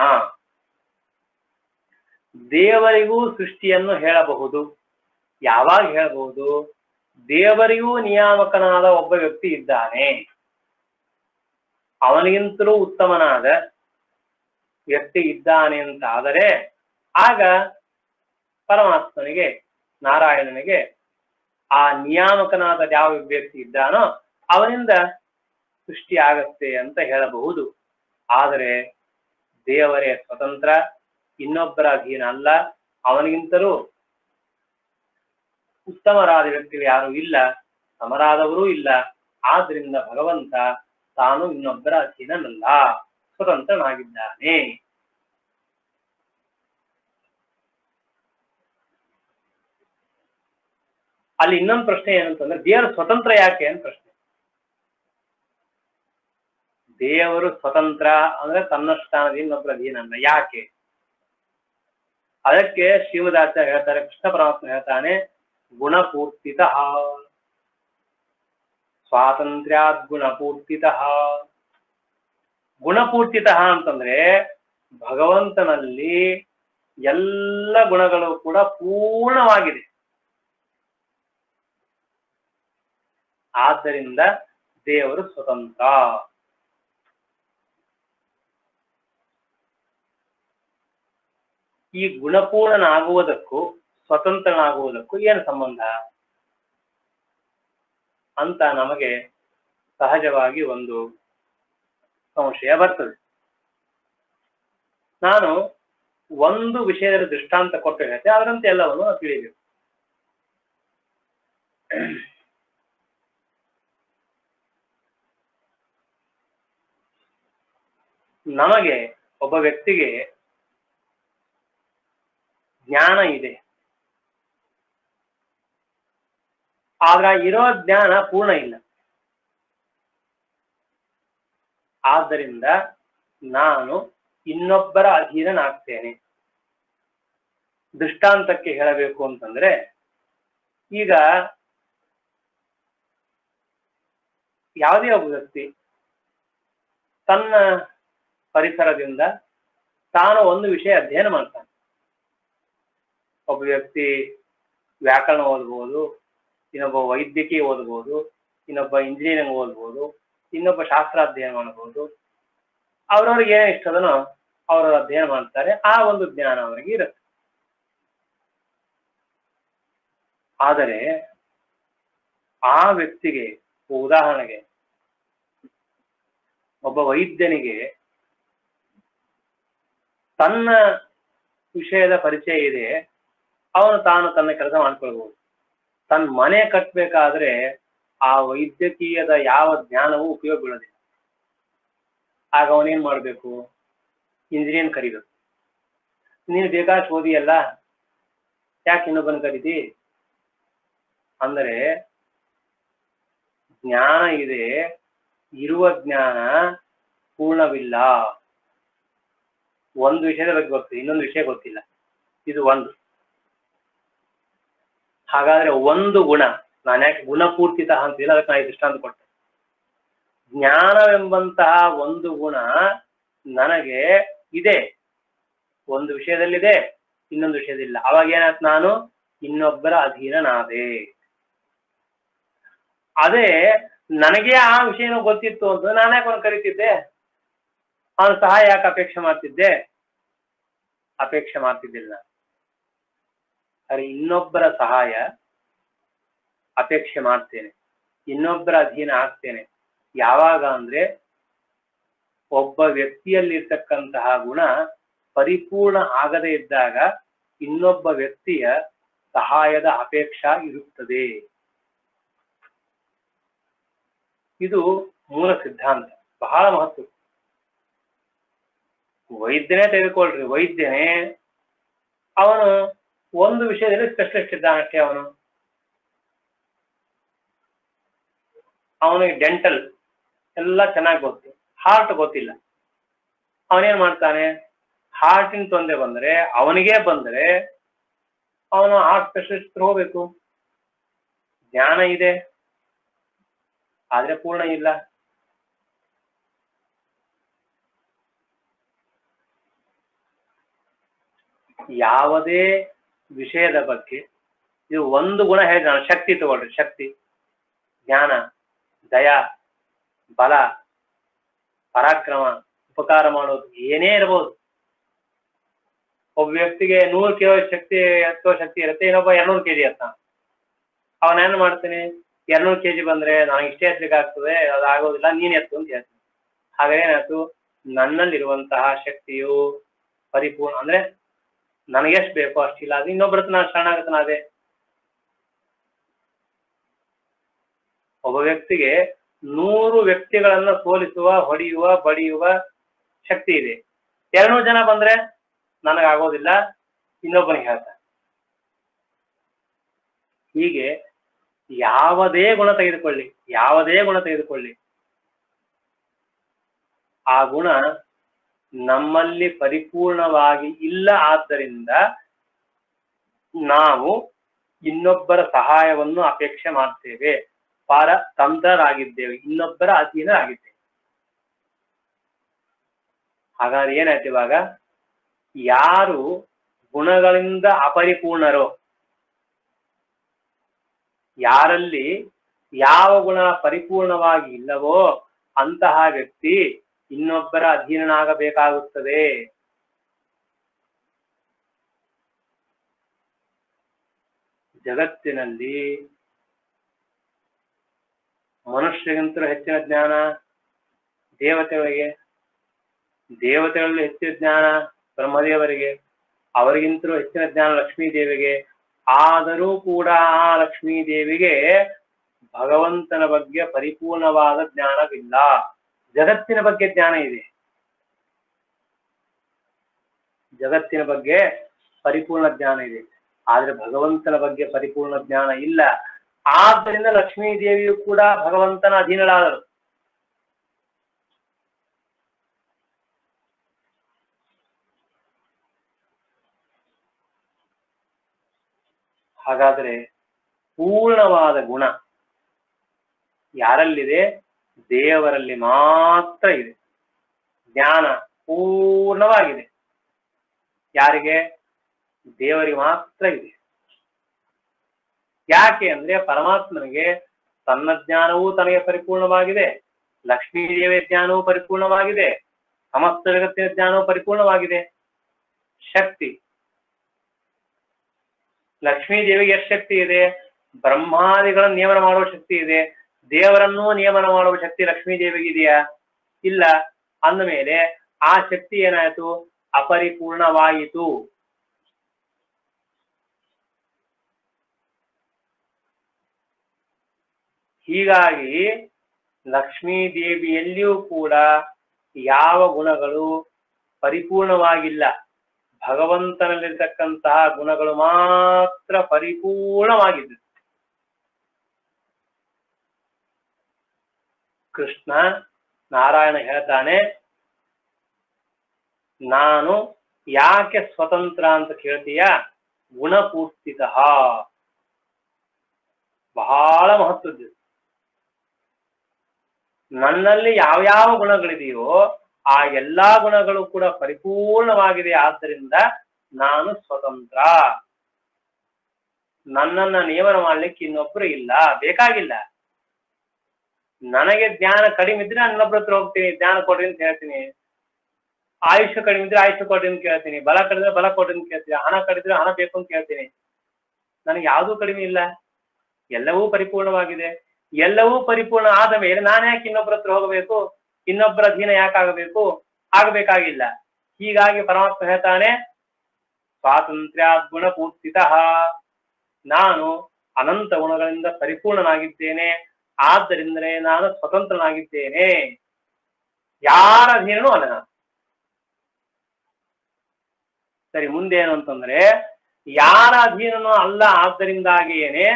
ದೇವರಿಗೂ ಸೃಷ್ಟಿಯನ್ನು ಹೇಳಬಹುದು ಯಾವಾಗ ಹೇಳಬಹುದು ದೇವರಿಗೂ ನಿಯಾಮಕನಾದ ಒಬ್ಬ ವ್ಯಕ್ತಿ ಇದ್ದಾನೆ ಅವನಿಗಿಂತಲೂ ಉತ್ತಮನಾದ ವ್ಯಕ್ತಿ ಇದ್ದಾನೆ ಅಂತ ಆದರೆ ಆಗ ಪರಮಾತ್ಮನಿಗೆ ನಾರಾಯಣನಿಗೆ ಆ ನಿಯಾಮಕನಾದ ಯಾವ ವ್ಯಕ್ತಿ ಇದ್ದಾನೋ ಅವನಿಂದ ಸೃಷ್ಟಿ ಆಗತ್ತೆ ಅಂತ ಹೇಳಬಹುದು ಆದರೆ ದೇವರೇ ಸ್ವತಂತ್ರ ಇನ್ನೊಬ್ಬರ ಅಧೀನ ಅಲ್ಲ ಅವನಿಗಿಂತಲೂ ಉತ್ತಮರಾದ ವ್ಯಕ್ತಿಗಳು ಯಾರು ಇಲ್ಲ ಸಮರಾದವರೂ ಇಲ್ಲ ಆದ್ರಿಂದ ಭಗವಂತ ತಾನು ಇನ್ನೊಬ್ಬರ ಅಧೀನನಲ್ಲ ಸ್ವತಂತ್ರನಾಗಿದ್ದಾನೆ ಅಲ್ಲಿ ಇನ್ನೊಂದು ಪ್ರಶ್ನೆ ಏನಂತಂದ್ರೆ ದೇವರು ಸ್ವತಂತ್ರ ಯಾಕೆ ಅಂತ ಪ್ರಶ್ನೆ ದೇವರು ಸ್ವತಂತ್ರ ಅಂದ್ರೆ ತನ್ನಷ್ಟಾನದಿಂದ ಇನ್ನೊಬ್ಬರ ಅಧೀನಲ್ಲ ಯಾಕೆ ಅದಕ್ಕೆ ಶ್ರೀಮದಾಚಾರ್ಯ ಹೇಳ್ತಾರೆ ಕೃಷ್ಣ ಪರಮಾತ್ಮ ಹೇಳ್ತಾನೆ ಗುಣಪೂರ್ತಿತ ಸ್ವಾತಂತ್ರ್ಯಾದ್ ಗುಣಪೂರ್ತಿತ ಗುಣಪೂರ್ತಿತ ಅಂತಂದ್ರೆ ಭಗವಂತನಲ್ಲಿ ಎಲ್ಲ ಗುಣಗಳು ಕೂಡ ಪೂರ್ಣವಾಗಿದೆ ಆದ್ದರಿಂದ ದೇವರು ಸ್ವತಂತ್ರ ಈ ಗುಣಪೂರ್ಣನಾಗುವುದಕ್ಕೂ ಸ್ವತಂತ್ರನಾಗುವುದಕ್ಕೂ ಏನು ಸಂಬಂಧ ಅಂತ ನಮಗೆ ಸಹಜವಾಗಿ ಒಂದು ಸಂಶಯ ಬರ್ತದೆ ನಾನು ಒಂದು ವಿಷಯದಲ್ಲಿ ದೃಷ್ಟಾಂತ ಕೊಟ್ಟು ಹೇಳ್ತೆ ಅದರಂತೆ ಎಲ್ಲವನ್ನು ನಾವು ತಿಳಿಬೇಕು ನಮಗೆ ಒಬ್ಬ ವ್ಯಕ್ತಿಗೆ ಜ್ಞಾನ ಇದೆ ಆದ್ರ ಇರೋ ಜ್ಞಾನ ಪೂರ್ಣ ಇಲ್ಲ ಆದ್ದರಿಂದ ನಾನು ಇನ್ನೊಬ್ಬರ ಅಧೀನನಾಗ್ತೇನೆ ದೃಷ್ಟಾಂತಕ್ಕೆ ಹೇಳಬೇಕು ಅಂತಂದ್ರೆ ಈಗ ಯಾವುದೇ ಒಬ್ಬ ವ್ಯಕ್ತಿ ತನ್ನ ಪರಿಸರದಿಂದ ತಾನು ಒಂದು ವಿಷಯ ಅಧ್ಯಯನ ಮಾಡ್ತಾನೆ ಒಬ್ಬ ವ್ಯಕ್ತಿ ವ್ಯಾಕರಣ ಓದ್ಬೋದು ಇನ್ನೊಬ್ಬ ವೈದ್ಯಕೀಯ ಓದ್ಬೋದು ಇನ್ನೊಬ್ಬ ಇಂಜಿನಿಯರಿಂಗ್ ಓದ್ಬೋದು ಇನ್ನೊಬ್ಬ ಶಾಸ್ತ್ರ ಅಧ್ಯಯನ ಮಾಡಬಹುದು ಅವ್ರವ್ರಿಗೆ ಏನ್ ಇಷ್ಟದನೋ ಅವರು ಅಧ್ಯಯನ ಮಾಡ್ತಾರೆ ಆ ಒಂದು ಜ್ಞಾನ ಅವರಿಗೆ ಇರುತ್ತೆ ಆದರೆ ಆ ವ್ಯಕ್ತಿಗೆ ಉದಾಹರಣೆಗೆ ಒಬ್ಬ ವೈದ್ಯನಿಗೆ ತನ್ನ ವಿಷಯದ ಪರಿಚಯ ಇದೆ ಅವನು ತಾನು ತನ್ನ ಕೆಲಸ ಮಾಡ್ಕೊಳ್ಬಹುದು ತನ್ನ ಮನೆ ಕಟ್ಟಬೇಕಾದ್ರೆ ಆ ವೈದ್ಯಕೀಯದ ಯಾವ ಜ್ಞಾನವೂ ಉಪಯೋಗ ಬೀಳೋದಿಲ್ಲ ಆಗ ಅವನೇನ್ ಮಾಡ್ಬೇಕು ಇಂಜಿನಿಯರ್ ಕರಿಬೇಕು ನೀನು ಬೇಕಾದಷ್ಟು ಓದಿಯಲ್ಲ ಯಾಕೆ ಇನ್ನೊಬ್ಬನ ಕರೀತಿ ಅಂದರೆ ಜ್ಞಾನ ಇದೆ ಇರುವ ಜ್ಞಾನ ಪೂರ್ಣವಿಲ್ಲ ಒಂದು ವಿಷಯದ ಬಗ್ಗೆ ಗೊತ್ತು ಇನ್ನೊಂದು ವಿಷಯ ಗೊತ್ತಿಲ್ಲ ಇದು ಒಂದು ಹಾಗಾದ್ರೆ ಒಂದು ಗುಣ ನಾನು ಯಾಕೆ ಗುಣಪೂರ್ತಿತ ಅಂತಿಲ್ಲ ಅದಕ್ಕೆ ನಾನು ಈ ದೃಷ್ಟಾಂತ ಕೊಟ್ಟೆ ಜ್ಞಾನವೆಂಬಂತಹ ಒಂದು ಗುಣ ನನಗೆ ಇದೆ ಒಂದು ವಿಷಯದಲ್ಲಿದೆ ಇನ್ನೊಂದು ವಿಷಯದಿಲ್ಲ ಅವಾಗ ಏನಾಯ್ತು ನಾನು ಇನ್ನೊಬ್ಬರ ಅಧೀನನಾದೆ ಅದೇ ನನಗೆ ಆ ವಿಷಯನೂ ಗೊತ್ತಿತ್ತು ಅಂತ ನಾನು ಯಾಕೆ ಅವನು ಕರಿತಿದ್ದೆ ಅವನ ಸಹಾಯ ಯಾಕೆ ಅಪೇಕ್ಷೆ ಮಾಡ್ತಿದ್ದೆ ಅಪೇಕ್ಷೆ ಮಾಡ್ತಿದ್ದಿಲ್ಲ ಅರೆ ಇನ್ನೊಬ್ಬರ ಸಹಾಯ ಅಪೇಕ್ಷೆ ಮಾಡ್ತೇನೆ ಇನ್ನೊಬ್ಬರ ಅಧೀನ ಆಗ್ತೇನೆ ಯಾವಾಗ ಅಂದ್ರೆ ಒಬ್ಬ ವ್ಯಕ್ತಿಯಲ್ಲಿರ್ತಕ್ಕಂತಹ ಗುಣ ಪರಿಪೂರ್ಣ ಆಗದೇ ಇದ್ದಾಗ ಇನ್ನೊಬ್ಬ ವ್ಯಕ್ತಿಯ ಸಹಾಯದ ಅಪೇಕ್ಷಾ ಇರುತ್ತದೆ ಇದು ಮೂಲ ಸಿದ್ಧಾಂತ ಬಹಳ ಮಹತ್ವ ವೈದ್ಯನೇ ತೆಗೆದುಕೊಳ್ರಿ ವೈದ್ಯನೇ ಅವನು ಒಂದು ವಿಷಯದಲ್ಲಿ ಸ್ಪೆಷಲಿಸ್ಟ್ ಇದ್ದಾನಷ್ಟೇ ಅವನು ಅವನಿಗೆ ಡೆಂಟಲ್ ಎಲ್ಲ ಚೆನ್ನಾಗಿ ಗೊತ್ತು ಹಾರ್ಟ್ ಗೊತ್ತಿಲ್ಲ ಅವನೇನ್ ಮಾಡ್ತಾನೆ ಹಾರ್ಟಿನ ತೊಂದರೆ ಬಂದ್ರೆ ಅವನಿಗೆ ಬಂದ್ರೆ ಅವನು ಹಾರ್ಟ್ ಸ್ಪೆಷಲಿಸ್ಟ್ ಹೋಗ್ಬೇಕು ಜ್ಞಾನ ಇದೆ ಆದ್ರೆ ಪೂರ್ಣ ಇಲ್ಲ ಯಾವುದೇ ವಿಷಯದ ಬಗ್ಗೆ ಇದು ಒಂದು ಗುಣ ಹೇಳಿದೆ ನಾನು ಶಕ್ತಿ ತಗೊಳ್ರಿ ಶಕ್ತಿ ಜ್ಞಾನ ದಯ ಬಲ ಪರಾಕ್ರಮ ಉಪಕಾರ ಮಾಡೋದು ಏನೇ ಇರಬಹುದು ಒಬ್ಬ ವ್ಯಕ್ತಿಗೆ ನೂರು ಕಿಲೋ ಶಕ್ತಿ ಎತ್ತೋ ಶಕ್ತಿ ಇರುತ್ತೆ ಇನ್ನೊಬ್ಬ ಎರಡ್ನೂರು ಕೆಜಿ ಎತ್ತ ಅವನೇನ್ ಮಾಡ್ತಾನೆ ಎರಡ್ನೂರು ಕೆಜಿ ಬಂದ್ರೆ ನನಗೆ ಇಷ್ಟೇ ಎತ್ತಲಿಕ್ಕೆ ಆಗ್ತದೆ ಅದು ಆಗೋದಿಲ್ಲ ನೀನ್ ಎತ್ತು ಅಂತ ಹೇಳ್ತಾನೆ ಹಾಗಾದ್ರೆ ಏನಾಯ್ತು ನನ್ನಲ್ಲಿರುವಂತಹ ಶಕ್ತಿಯು ಪರಿಪೂರ್ಣ ಅಂದ್ರೆ ನನಗೆಷ್ಟು ಬೇಕೋ ಅಷ್ಟಿಲ್ಲ ಅದು ಇನ್ನೊಬ್ಬರ ಹತ್ರ ನಾನು ಶರಣಾಗತನಾದೆ ಒಬ್ಬ ವ್ಯಕ್ತಿಗೆ ನೂರು ವ್ಯಕ್ತಿಗಳನ್ನ ಸೋಲಿಸುವ ಹೊಡೆಯುವ ಬಡಿಯುವ ಶಕ್ತಿ ಇದೆ ಎರಡ್ನೂರು ಜನ ಬಂದ್ರೆ ನನಗಾಗೋದಿಲ್ಲ ಇನ್ನೊಬ್ಬನಿಗೆ ಹೇಳ್ತಾನೆ ಹೀಗೆ ಯಾವುದೇ ಗುಣ ತೆಗೆದುಕೊಳ್ಳಿ ಯಾವುದೇ ಗುಣ ತೆಗೆದುಕೊಳ್ಳಿ ಆ ಗುಣ ನಮ್ಮಲ್ಲಿ ಪರಿಪೂರ್ಣವಾಗಿ ಇಲ್ಲ ಆದ್ದರಿಂದ ನಾವು ಇನ್ನೊಬ್ಬರ ಸಹಾಯವನ್ನು ಅಪೇಕ್ಷೆ ಮಾಡ್ತೇವೆ ಪರತಂತ್ರರಾಗಿದ್ದೇವೆ ಇನ್ನೊಬ್ಬರ ಅಧೀನರಾಗಿದ್ದೇವೆ ಹಾಗಾದ್ರೆ ಏನಾಯ್ತು ಇವಾಗ ಯಾರು ಗುಣಗಳಿಂದ ಅಪರಿಪೂರ್ಣರೋ ಯಾರಲ್ಲಿ ಯಾವ ಗುಣ ಪರಿಪೂರ್ಣವಾಗಿ ಇಲ್ಲವೋ ಅಂತಹ ವ್ಯಕ್ತಿ ಇನ್ನೊಬ್ಬರ ಅಧೀನನಾಗಬೇಕಾಗುತ್ತದೆ ಜಗತ್ತಿನಲ್ಲಿ ಮನುಷ್ಯರಿಗಿಂತಲೂ ಹೆಚ್ಚಿನ ಜ್ಞಾನ ದೇವತೆಗಳಿಗೆ ದೇವತೆಗಳಲ್ಲಿ ಹೆಚ್ಚಿನ ಜ್ಞಾನ ಬ್ರಹ್ಮದೇವರಿಗೆ ಅವರಿಗಿಂತಲೂ ಹೆಚ್ಚಿನ ಜ್ಞಾನ ಲಕ್ಷ್ಮೀ ದೇವಿಗೆ ಆದರೂ ಕೂಡ ಆ ಲಕ್ಷ್ಮೀ ದೇವಿಗೆ ಭಗವಂತನ ಬಗ್ಗೆ ಪರಿಪೂರ್ಣವಾದ ಜ್ಞಾನವಿಲ್ಲ ಜಗತ್ತಿನ ಬಗ್ಗೆ ಜ್ಞಾನ ಇದೆ ಜಗತ್ತಿನ ಬಗ್ಗೆ ಪರಿಪೂರ್ಣ ಜ್ಞಾನ ಇದೆ ಆದ್ರೆ ಭಗವಂತನ ಬಗ್ಗೆ ಪರಿಪೂರ್ಣ ಜ್ಞಾನ ಇಲ್ಲ ಆದ್ದರಿಂದ ಲಕ್ಷ್ಮೀ ದೇವಿಯು ಕೂಡ ಭಗವಂತನ ಅಧೀನಳಾದರು ಹಾಗಾದ್ರೆ ಪೂರ್ಣವಾದ ಗುಣ ಯಾರಲ್ಲಿದೆ ದೇವರಲ್ಲಿ ಮಾತ್ರ ಇದೆ ಜ್ಞಾನ ಪೂರ್ಣವಾಗಿದೆ ಯಾರಿಗೆ ದೇವರಿಗೆ ಮಾತ್ರ ಇದೆ ಯಾಕೆ ಅಂದ್ರೆ ಪರಮಾತ್ಮನಿಗೆ ತನ್ನ ಜ್ಞಾನವೂ ತನಗೆ ಪರಿಪೂರ್ಣವಾಗಿದೆ ಲಕ್ಷ್ಮೀ ದೇವಿಯ ಜ್ಞಾನವೂ ಪರಿಪೂರ್ಣವಾಗಿದೆ ಸಮಸ್ತ ಜಗತ್ತಿನ ಜ್ಞಾನವೂ ಪರಿಪೂರ್ಣವಾಗಿದೆ ಶಕ್ತಿ ಲಕ್ಷ್ಮೀ ದೇವಿಗೆ ಎಷ್ಟು ಶಕ್ತಿ ಇದೆ ಬ್ರಹ್ಮಾದಿಗಳನ್ನು ನಿಯಮನ ಮಾಡುವ ಶಕ್ತಿ ಇದೆ ದೇವರನ್ನೂ ನಿಯಮನ ಮಾಡುವ ಶಕ್ತಿ ಲಕ್ಷ್ಮೀ ದೇವಿಗೆ ಇದೆಯಾ ಇಲ್ಲ ಅಂದ ಮೇಲೆ ಆ ಶಕ್ತಿ ಏನಾಯ್ತು ಅಪರಿಪೂರ್ಣವಾಯಿತು ಹೀಗಾಗಿ ಲಕ್ಷ್ಮೀ ದೇವಿಯಲ್ಲಿಯೂ ಕೂಡ ಯಾವ ಗುಣಗಳು ಪರಿಪೂರ್ಣವಾಗಿಲ್ಲ ಭಗವಂತನಲ್ಲಿರ್ತಕ್ಕಂತಹ ಗುಣಗಳು ಮಾತ್ರ ಪರಿಪೂರ್ಣವಾಗಿದ್ದು ಕೃಷ್ಣ ನಾರಾಯಣ ಹೇಳ್ತಾನೆ ನಾನು ಯಾಕೆ ಸ್ವತಂತ್ರ ಅಂತ ಕೇಳ್ತೀಯ ಗುಣಪೂರ್ತಿತ ಬಹಳ ಮಹತ್ವದ್ದು ನನ್ನಲ್ಲಿ ಯಾವ್ಯಾವ ಗುಣಗಳಿದೆಯೋ ಆ ಎಲ್ಲಾ ಗುಣಗಳು ಕೂಡ ಪರಿಪೂರ್ಣವಾಗಿದೆ ಆದ್ದರಿಂದ ನಾನು ಸ್ವತಂತ್ರ ನನ್ನನ್ನ ನಿಯಮನ ಮಾಡ್ಲಿಕ್ಕೆ ಇನ್ನೊಬ್ರು ಇಲ್ಲ ಬೇಕಾಗಿಲ್ಲ ನನಗೆ ಜ್ಞಾನ ಕಡಿಮೆ ಇದ್ರೆ ನಾನು ಇನ್ನೊಬ್ರ ಹತ್ರ ಹೋಗ್ತೀನಿ ಜ್ಞಾನ ಕೊಡ್ರಿ ಅಂತ ಹೇಳ್ತೀನಿ ಆಯುಷ್ಯ ಕಡಿಮೆ ಇದ್ರೆ ಆಯುಷ್ಯ ಕೊಡ್ರಿ ಅಂತ ಕೇಳ್ತೀನಿ ಬಲ ಕಡಿದ್ರೆ ಬಲ ಕೊಡ್ರಿ ಅಂತ ಕೇಳ್ತೀನಿ ಹಣ ಕಡಿದ್ರೆ ಹಣ ಬೇಕು ಅಂತ ಕೇಳ್ತೀನಿ ನನಗೆ ಯಾವುದೂ ಕಡಿಮೆ ಇಲ್ಲ ಎಲ್ಲವೂ ಪರಿಪೂರ್ಣವಾಗಿದೆ ಎಲ್ಲವೂ ಪರಿಪೂರ್ಣ ಆದ ಮೇಲೆ ನಾನು ಯಾಕೆ ಇನ್ನೊಬ್ಬರ ಹತ್ರ ಹೋಗಬೇಕು ಇನ್ನೊಬ್ಬರ ಅಧೀನ ಯಾಕಾಗಬೇಕು ಆಗಬೇಕಾಗಿಲ್ಲ ಹೀಗಾಗಿ ಪರಮಾತ್ಮ ಹೇಳ್ತಾನೆ ಸ್ವಾತಂತ್ರ್ಯ ಗುಣಪೂರ್ತಿತ ನಾನು ಅನಂತ ಗುಣಗಳಿಂದ ಪರಿಪೂರ್ಣನಾಗಿದ್ದೇನೆ ಆದ್ದರಿಂದಲೇ ನಾನು ಸ್ವತಂತ್ರನಾಗಿದ್ದೇನೆ ಯಾರ ಅಧೀನನೂ ಅಲ್ಲ ನಾನು ಸರಿ ಮುಂದೆ ಏನು ಅಂತಂದ್ರೆ ಯಾರ ಅಧೀನನೂ ಅಲ್ಲ ಆದ್ದರಿಂದಾಗಿಯೇನೆ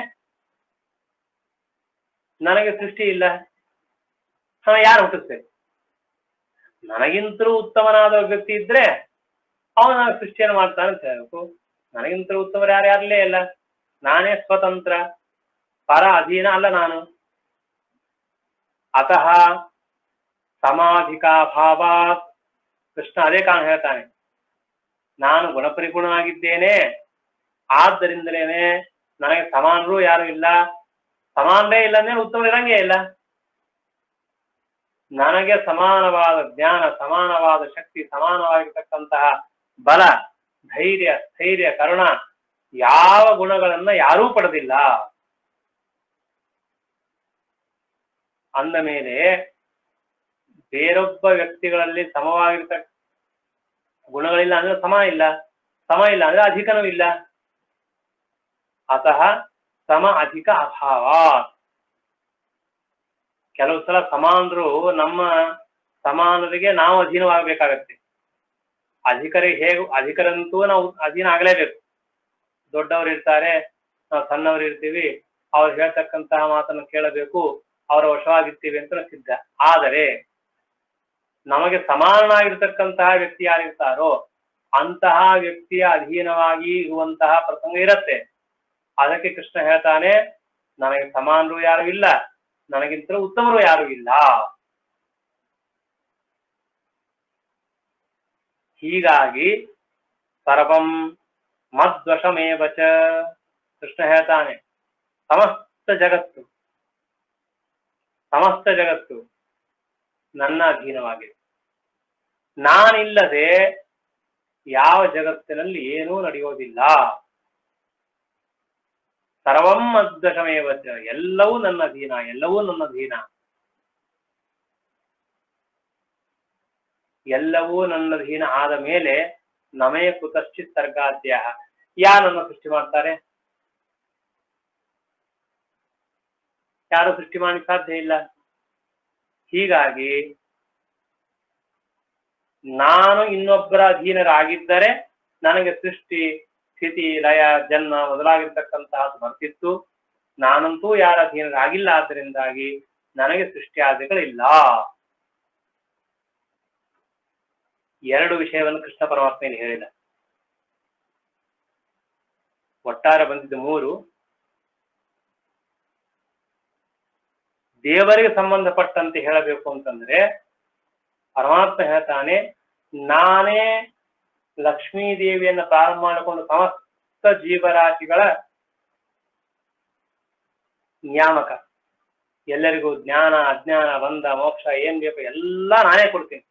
ನನಗೆ ಸೃಷ್ಟಿ ಇಲ್ಲ ಹಣ ಯಾರು ಹುಟ್ಟಿಸ್ಬೇಕು ನನಗಿಂತಲೂ ಉತ್ತಮನಾದ ವ್ಯಕ್ತಿ ಇದ್ರೆ ಅವನು ನನಗೆ ಸೃಷ್ಟಿಯನ್ನು ಮಾಡ್ತಾನೆ ಅಂತ ಹೇಳ್ಬೇಕು ನನಗಿಂತಲೂ ಉತ್ತಮರು ಯಾರು ಯಾರಲ್ಲೇ ಇಲ್ಲ ನಾನೇ ಸ್ವತಂತ್ರ ಪರ ಅಧೀನ ಅಲ್ಲ ನಾನು ಅತಃ ಸಮಾಧಿಕಾಭಾವಾತ್ ಕೃಷ್ಣ ಅದೇ ಕಾರಣ ಹೇಳ್ತಾನೆ ನಾನು ಗುಣಪರಿಪೂರ್ಣನಾಗಿದ್ದೇನೆ ಆದ್ದರಿಂದಲೇನೆ ನನಗೆ ಸಮಾನರು ಯಾರು ಇಲ್ಲ ಸಮಾನರೇ ಇಲ್ಲ ಅಂದ್ರೆ ಉತ್ತಮ ಇರಂಗೇ ಇಲ್ಲ ನನಗೆ ಸಮಾನವಾದ ಜ್ಞಾನ ಸಮಾನವಾದ ಶಕ್ತಿ ಸಮಾನವಾಗಿರ್ತಕ್ಕಂತಹ ಬಲ ಧೈರ್ಯ ಸ್ಥೈರ್ಯ ಕರುಣ ಯಾವ ಗುಣಗಳನ್ನ ಯಾರೂ ಪಡೆದಿಲ್ಲ ಅಂದ ಮೇಲೆ ಬೇರೊಬ್ಬ ವ್ಯಕ್ತಿಗಳಲ್ಲಿ ಸಮವಾಗಿರ್ತಕ್ಕ ಗುಣಗಳಿಲ್ಲ ಅಂದ್ರೆ ಸಮ ಇಲ್ಲ ಸಮ ಇಲ್ಲ ಅಂದ್ರೆ ಅಧಿಕನೂ ಇಲ್ಲ ಅತಃ ಸಮ ಅಧಿಕ ಅಭಾವ ಕೆಲವು ಸಲ ಸಮಾನರು ನಮ್ಮ ಸಮಾನರಿಗೆ ನಾವು ಅಧೀನವಾಗಬೇಕಾಗತ್ತೆ ಅಧಿಕರಿಗೆ ಹೇಗೆ ಅಧಿಕರಂತೂ ನಾವು ಅಧೀನ ಆಗಲೇಬೇಕು ದೊಡ್ಡವರು ಇರ್ತಾರೆ ನಾವು ಸಣ್ಣವರು ಇರ್ತೀವಿ ಅವ್ರು ಹೇಳ್ತಕ್ಕಂತಹ ಮಾತನ್ನು ಕೇಳಬೇಕು ಅವರ ವಶವಾಗಿರ್ತೀವಿ ಅಂತ ಸಿದ್ಧ ಆದರೆ ನಮಗೆ ಸಮಾನನಾಗಿರ್ತಕ್ಕಂತಹ ವ್ಯಕ್ತಿ ಯಾರಿರ್ತಾರೋ ಅಂತಹ ವ್ಯಕ್ತಿಯ ಅಧೀನವಾಗಿ ಇರುವಂತಹ ಪ್ರಸಂಗ ಇರತ್ತೆ ಅದಕ್ಕೆ ಕೃಷ್ಣ ಹೇಳ್ತಾನೆ ನನಗೆ ಸಮಾನರು ಯಾರು ಇಲ್ಲ ನನಗಿಂತಲೂ ಉತ್ತಮರು ಯಾರು ಇಲ್ಲ ಹೀಗಾಗಿ ಸರ್ವಂ ಮದ್ವಶಮೇವ ಚ ಕೃಷ್ಣ ಹೇಳ್ತಾನೆ ಸಮಸ್ತ ಜಗತ್ತು ಸಮಸ್ತ ಜಗತ್ತು ನನ್ನ ಅಧೀನವಾಗಿದೆ ನಾನಿಲ್ಲದೆ ಯಾವ ಜಗತ್ತಿನಲ್ಲಿ ಏನೂ ನಡೆಯೋದಿಲ್ಲ ಸರ್ವಂ ಮದ್ವಶಮೇವ ಚ ಎಲ್ಲವೂ ನನ್ನ ಅಧೀನ ಎಲ್ಲವೂ ನನ್ನ ಅಧೀನ ಎಲ್ಲವೂ ನನ್ನ ಅಧೀನ ಆದ ಮೇಲೆ ನಮೇ ಕುತಶ್ಚಿತ್ ಸರ್ಗಾದ್ಯ ಯಾರನ್ನು ಸೃಷ್ಟಿ ಮಾಡ್ತಾರೆ ಯಾರು ಸೃಷ್ಟಿ ಮಾಡಲಿಕ್ಕೆ ಸಾಧ್ಯ ಇಲ್ಲ ಹೀಗಾಗಿ ನಾನು ಇನ್ನೊಬ್ಬರ ಅಧೀನರಾಗಿದ್ದರೆ ನನಗೆ ಸೃಷ್ಟಿ ಸ್ಥಿತಿ ಲಯ ಜನ್ಮ ಮೊದಲಾಗಿರ್ತಕ್ಕಂತಹದ್ದು ಬರ್ತಿತ್ತು ನಾನಂತೂ ಯಾರ ಅಧೀನರಾಗಿಲ್ಲ ಆದ್ದರಿಂದಾಗಿ ನನಗೆ ಸೃಷ್ಟಿಯಾದಿಗಳಿಲ್ಲ ಎರಡು ವಿಷಯವನ್ನು ಕೃಷ್ಣ ಪರಮಾತ್ಮ ಇಲ್ಲಿ ಹೇಳಿದ ಒಟ್ಟಾರೆ ಬಂದಿದ್ದು ಮೂರು ದೇವರಿಗೆ ಸಂಬಂಧಪಟ್ಟಂತೆ ಹೇಳಬೇಕು ಅಂತಂದ್ರೆ ಪರಮಾತ್ಮ ಹೇಳ್ತಾನೆ ನಾನೇ ಲಕ್ಷ್ಮೀ ದೇವಿಯನ್ನ ಪ್ರಾರಂಭ ಮಾಡಿಕೊಂಡು ಸಮಸ್ತ ಜೀವರಾಶಿಗಳ ನಿಯಾಮಕ ಎಲ್ಲರಿಗೂ ಜ್ಞಾನ ಅಜ್ಞಾನ ಬಂಧ ಮೋಕ್ಷ ಏನ್ ಬೇಕು ಎಲ್ಲ ನಾನೇ ಕೊಡ್ತೀನಿ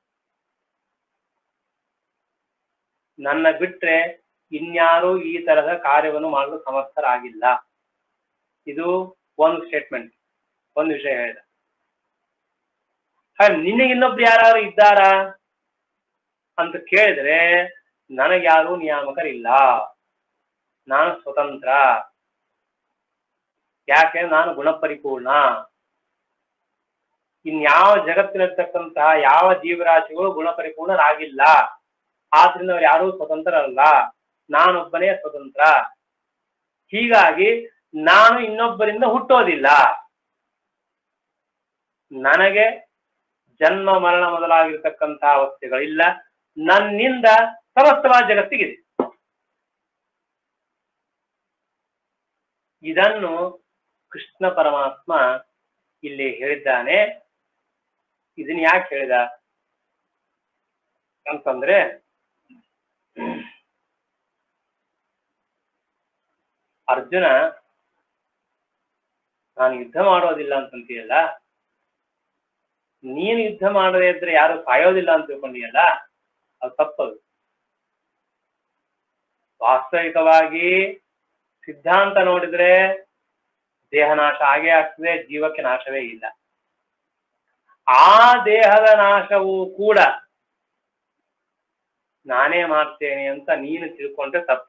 ನನ್ನ ಬಿಟ್ರೆ ಇನ್ಯಾರೂ ಈ ತರಹದ ಕಾರ್ಯವನ್ನು ಮಾಡಲು ಸಮರ್ಥರಾಗಿಲ್ಲ ಇದು ಒಂದು ಸ್ಟೇಟ್ಮೆಂಟ್ ಒಂದು ವಿಷಯ ಹೇಳಿದ ಹಾಗೆ ನಿನಗೆ ಇನ್ನೊಬ್ರು ಯಾರು ಇದ್ದಾರಾ ಅಂತ ಕೇಳಿದ್ರೆ ನನಗ್ಯಾರೂ ನಿಯಾಮಕರಿಲ್ಲ ನಾನು ಸ್ವತಂತ್ರ ಯಾಕೆ ನಾನು ಗುಣಪರಿಪೂರ್ಣ ಇನ್ಯಾವ ಜಗತ್ತಿನಲ್ಲಿರ್ತಕ್ಕಂತಹ ಯಾವ ಜೀವರಾಶಿಗಳು ಗುಣಪರಿಪೂರ್ಣರಾಗಿಲ್ಲ ಆದ್ರಿಂದ ಅವ್ರು ಯಾರೂ ಸ್ವತಂತ್ರರಲ್ಲ ನಾನೊಬ್ಬನೇ ಸ್ವತಂತ್ರ ಹೀಗಾಗಿ ನಾನು ಇನ್ನೊಬ್ಬರಿಂದ ಹುಟ್ಟೋದಿಲ್ಲ ನನಗೆ ಜನ್ಮ ಮರಣ ಮೊದಲಾಗಿರ್ತಕ್ಕಂತಹ ಅವಸ್ಥೆಗಳಿಲ್ಲ ನನ್ನಿಂದ ಸಮಸ್ತವಾದ ಜಗತ್ತಿಗಿದೆ ಇದನ್ನು ಕೃಷ್ಣ ಪರಮಾತ್ಮ ಇಲ್ಲಿ ಹೇಳಿದ್ದಾನೆ ಇದನ್ನ ಯಾಕೆ ಹೇಳಿದ ಅಂತಂದ್ರೆ ಅರ್ಜುನ ನಾನು ಯುದ್ಧ ಮಾಡೋದಿಲ್ಲ ಅಂತಂತೀಯಲ್ಲ ನೀನು ಯುದ್ಧ ಮಾಡದೇ ಇದ್ರೆ ಯಾರು ಸಾಯೋದಿಲ್ಲ ಅಂತ ತಿಳ್ಕೊಂಡಿಯಲ್ಲ ಅದು ತಪ್ಪದು ವಾಸ್ತವಿಕವಾಗಿ ಸಿದ್ಧಾಂತ ನೋಡಿದ್ರೆ ದೇಹ ನಾಶ ಆಗೇ ಆಗ್ತದೆ ಜೀವಕ್ಕೆ ನಾಶವೇ ಇಲ್ಲ ಆ ದೇಹದ ನಾಶವೂ ಕೂಡ ನಾನೇ ಮಾಡ್ತೇನೆ ಅಂತ ನೀನು ತಿಳ್ಕೊಂಡ್ರೆ ತಪ್ಪು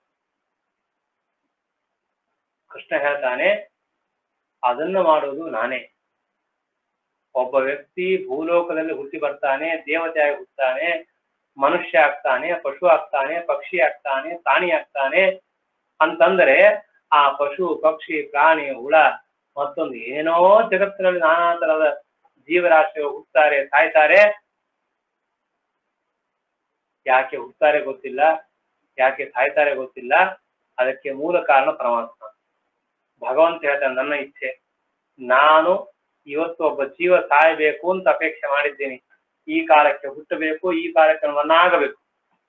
ಕೃಷ್ಣ ಹೇಳ್ತಾನೆ ಅದನ್ನು ಮಾಡೋದು ನಾನೇ ಒಬ್ಬ ವ್ಯಕ್ತಿ ಭೂಲೋಕದಲ್ಲಿ ಹುಟ್ಟಿ ಬರ್ತಾನೆ ದೇವತೆಯಾಗಿ ಹುಟ್ಟುತ್ತಾನೆ ಮನುಷ್ಯ ಆಗ್ತಾನೆ ಪಶು ಆಗ್ತಾನೆ ಪಕ್ಷಿ ಆಗ್ತಾನೆ ಪ್ರಾಣಿ ಆಗ್ತಾನೆ ಅಂತಂದ್ರೆ ಆ ಪಶು ಪಕ್ಷಿ ಪ್ರಾಣಿ ಹುಳ ಮತ್ತೊಂದು ಏನೋ ಜಗತ್ತಿನಲ್ಲಿ ನಾನಾ ತರದ ಜೀವರಾಶಿಗಳು ಹುಟ್ಟುತ್ತಾರೆ ಸಾಯ್ತಾರೆ ಯಾಕೆ ಹುಟ್ಟುತ್ತಾರೆ ಗೊತ್ತಿಲ್ಲ ಯಾಕೆ ಸಾಯ್ತಾರೆ ಗೊತ್ತಿಲ್ಲ ಅದಕ್ಕೆ ಮೂಲ ಕಾರಣ ಪರಮಾತ್ಮ ಭಗವಂತ ಹೇಳ್ತಾನೆ ನನ್ನ ಇಚ್ಛೆ ನಾನು ಇವತ್ತು ಒಬ್ಬ ಜೀವ ಸಾಯಬೇಕು ಅಂತ ಅಪೇಕ್ಷೆ ಮಾಡಿದ್ದೀನಿ ಈ ಕಾಲಕ್ಕೆ ಹುಟ್ಟಬೇಕು ಈ ಕಾಲಕ್ಕೆ ಮನ್ನಾಗಬೇಕು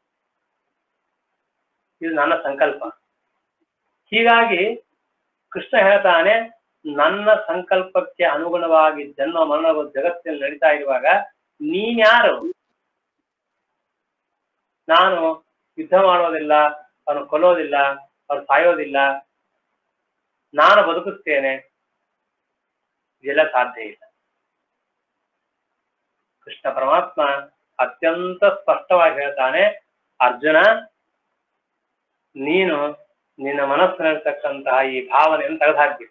ಇದು ನನ್ನ ಸಂಕಲ್ಪ ಹೀಗಾಗಿ ಕೃಷ್ಣ ಹೇಳ್ತಾನೆ ನನ್ನ ಸಂಕಲ್ಪಕ್ಕೆ ಅನುಗುಣವಾಗಿ ಜನ್ಮ ಮರಣಗಳು ಜಗತ್ತಿನಲ್ಲಿ ನಡೀತಾ ಇರುವಾಗ ನೀನ್ಯಾರು ನಾನು ಯುದ್ಧ ಮಾಡೋದಿಲ್ಲ ಅವನು ಕೊಲ್ಲೋದಿಲ್ಲ ಅವನು ಸಾಯೋದಿಲ್ಲ ನಾನು ಬದುಕುತ್ತೇನೆ ಇದೆಲ್ಲ ಸಾಧ್ಯ ಇಲ್ಲ ಕೃಷ್ಣ ಪರಮಾತ್ಮ ಅತ್ಯಂತ ಸ್ಪಷ್ಟವಾಗಿ ಹೇಳ್ತಾನೆ ಅರ್ಜುನ ನೀನು ನಿನ್ನ ಮನಸ್ಸಿನಲ್ಲಿರ್ತಕ್ಕಂತಹ ಈ ಭಾವನೆಯನ್ನು ತೆಗೆದುಹಾಕ್ಬೇಕು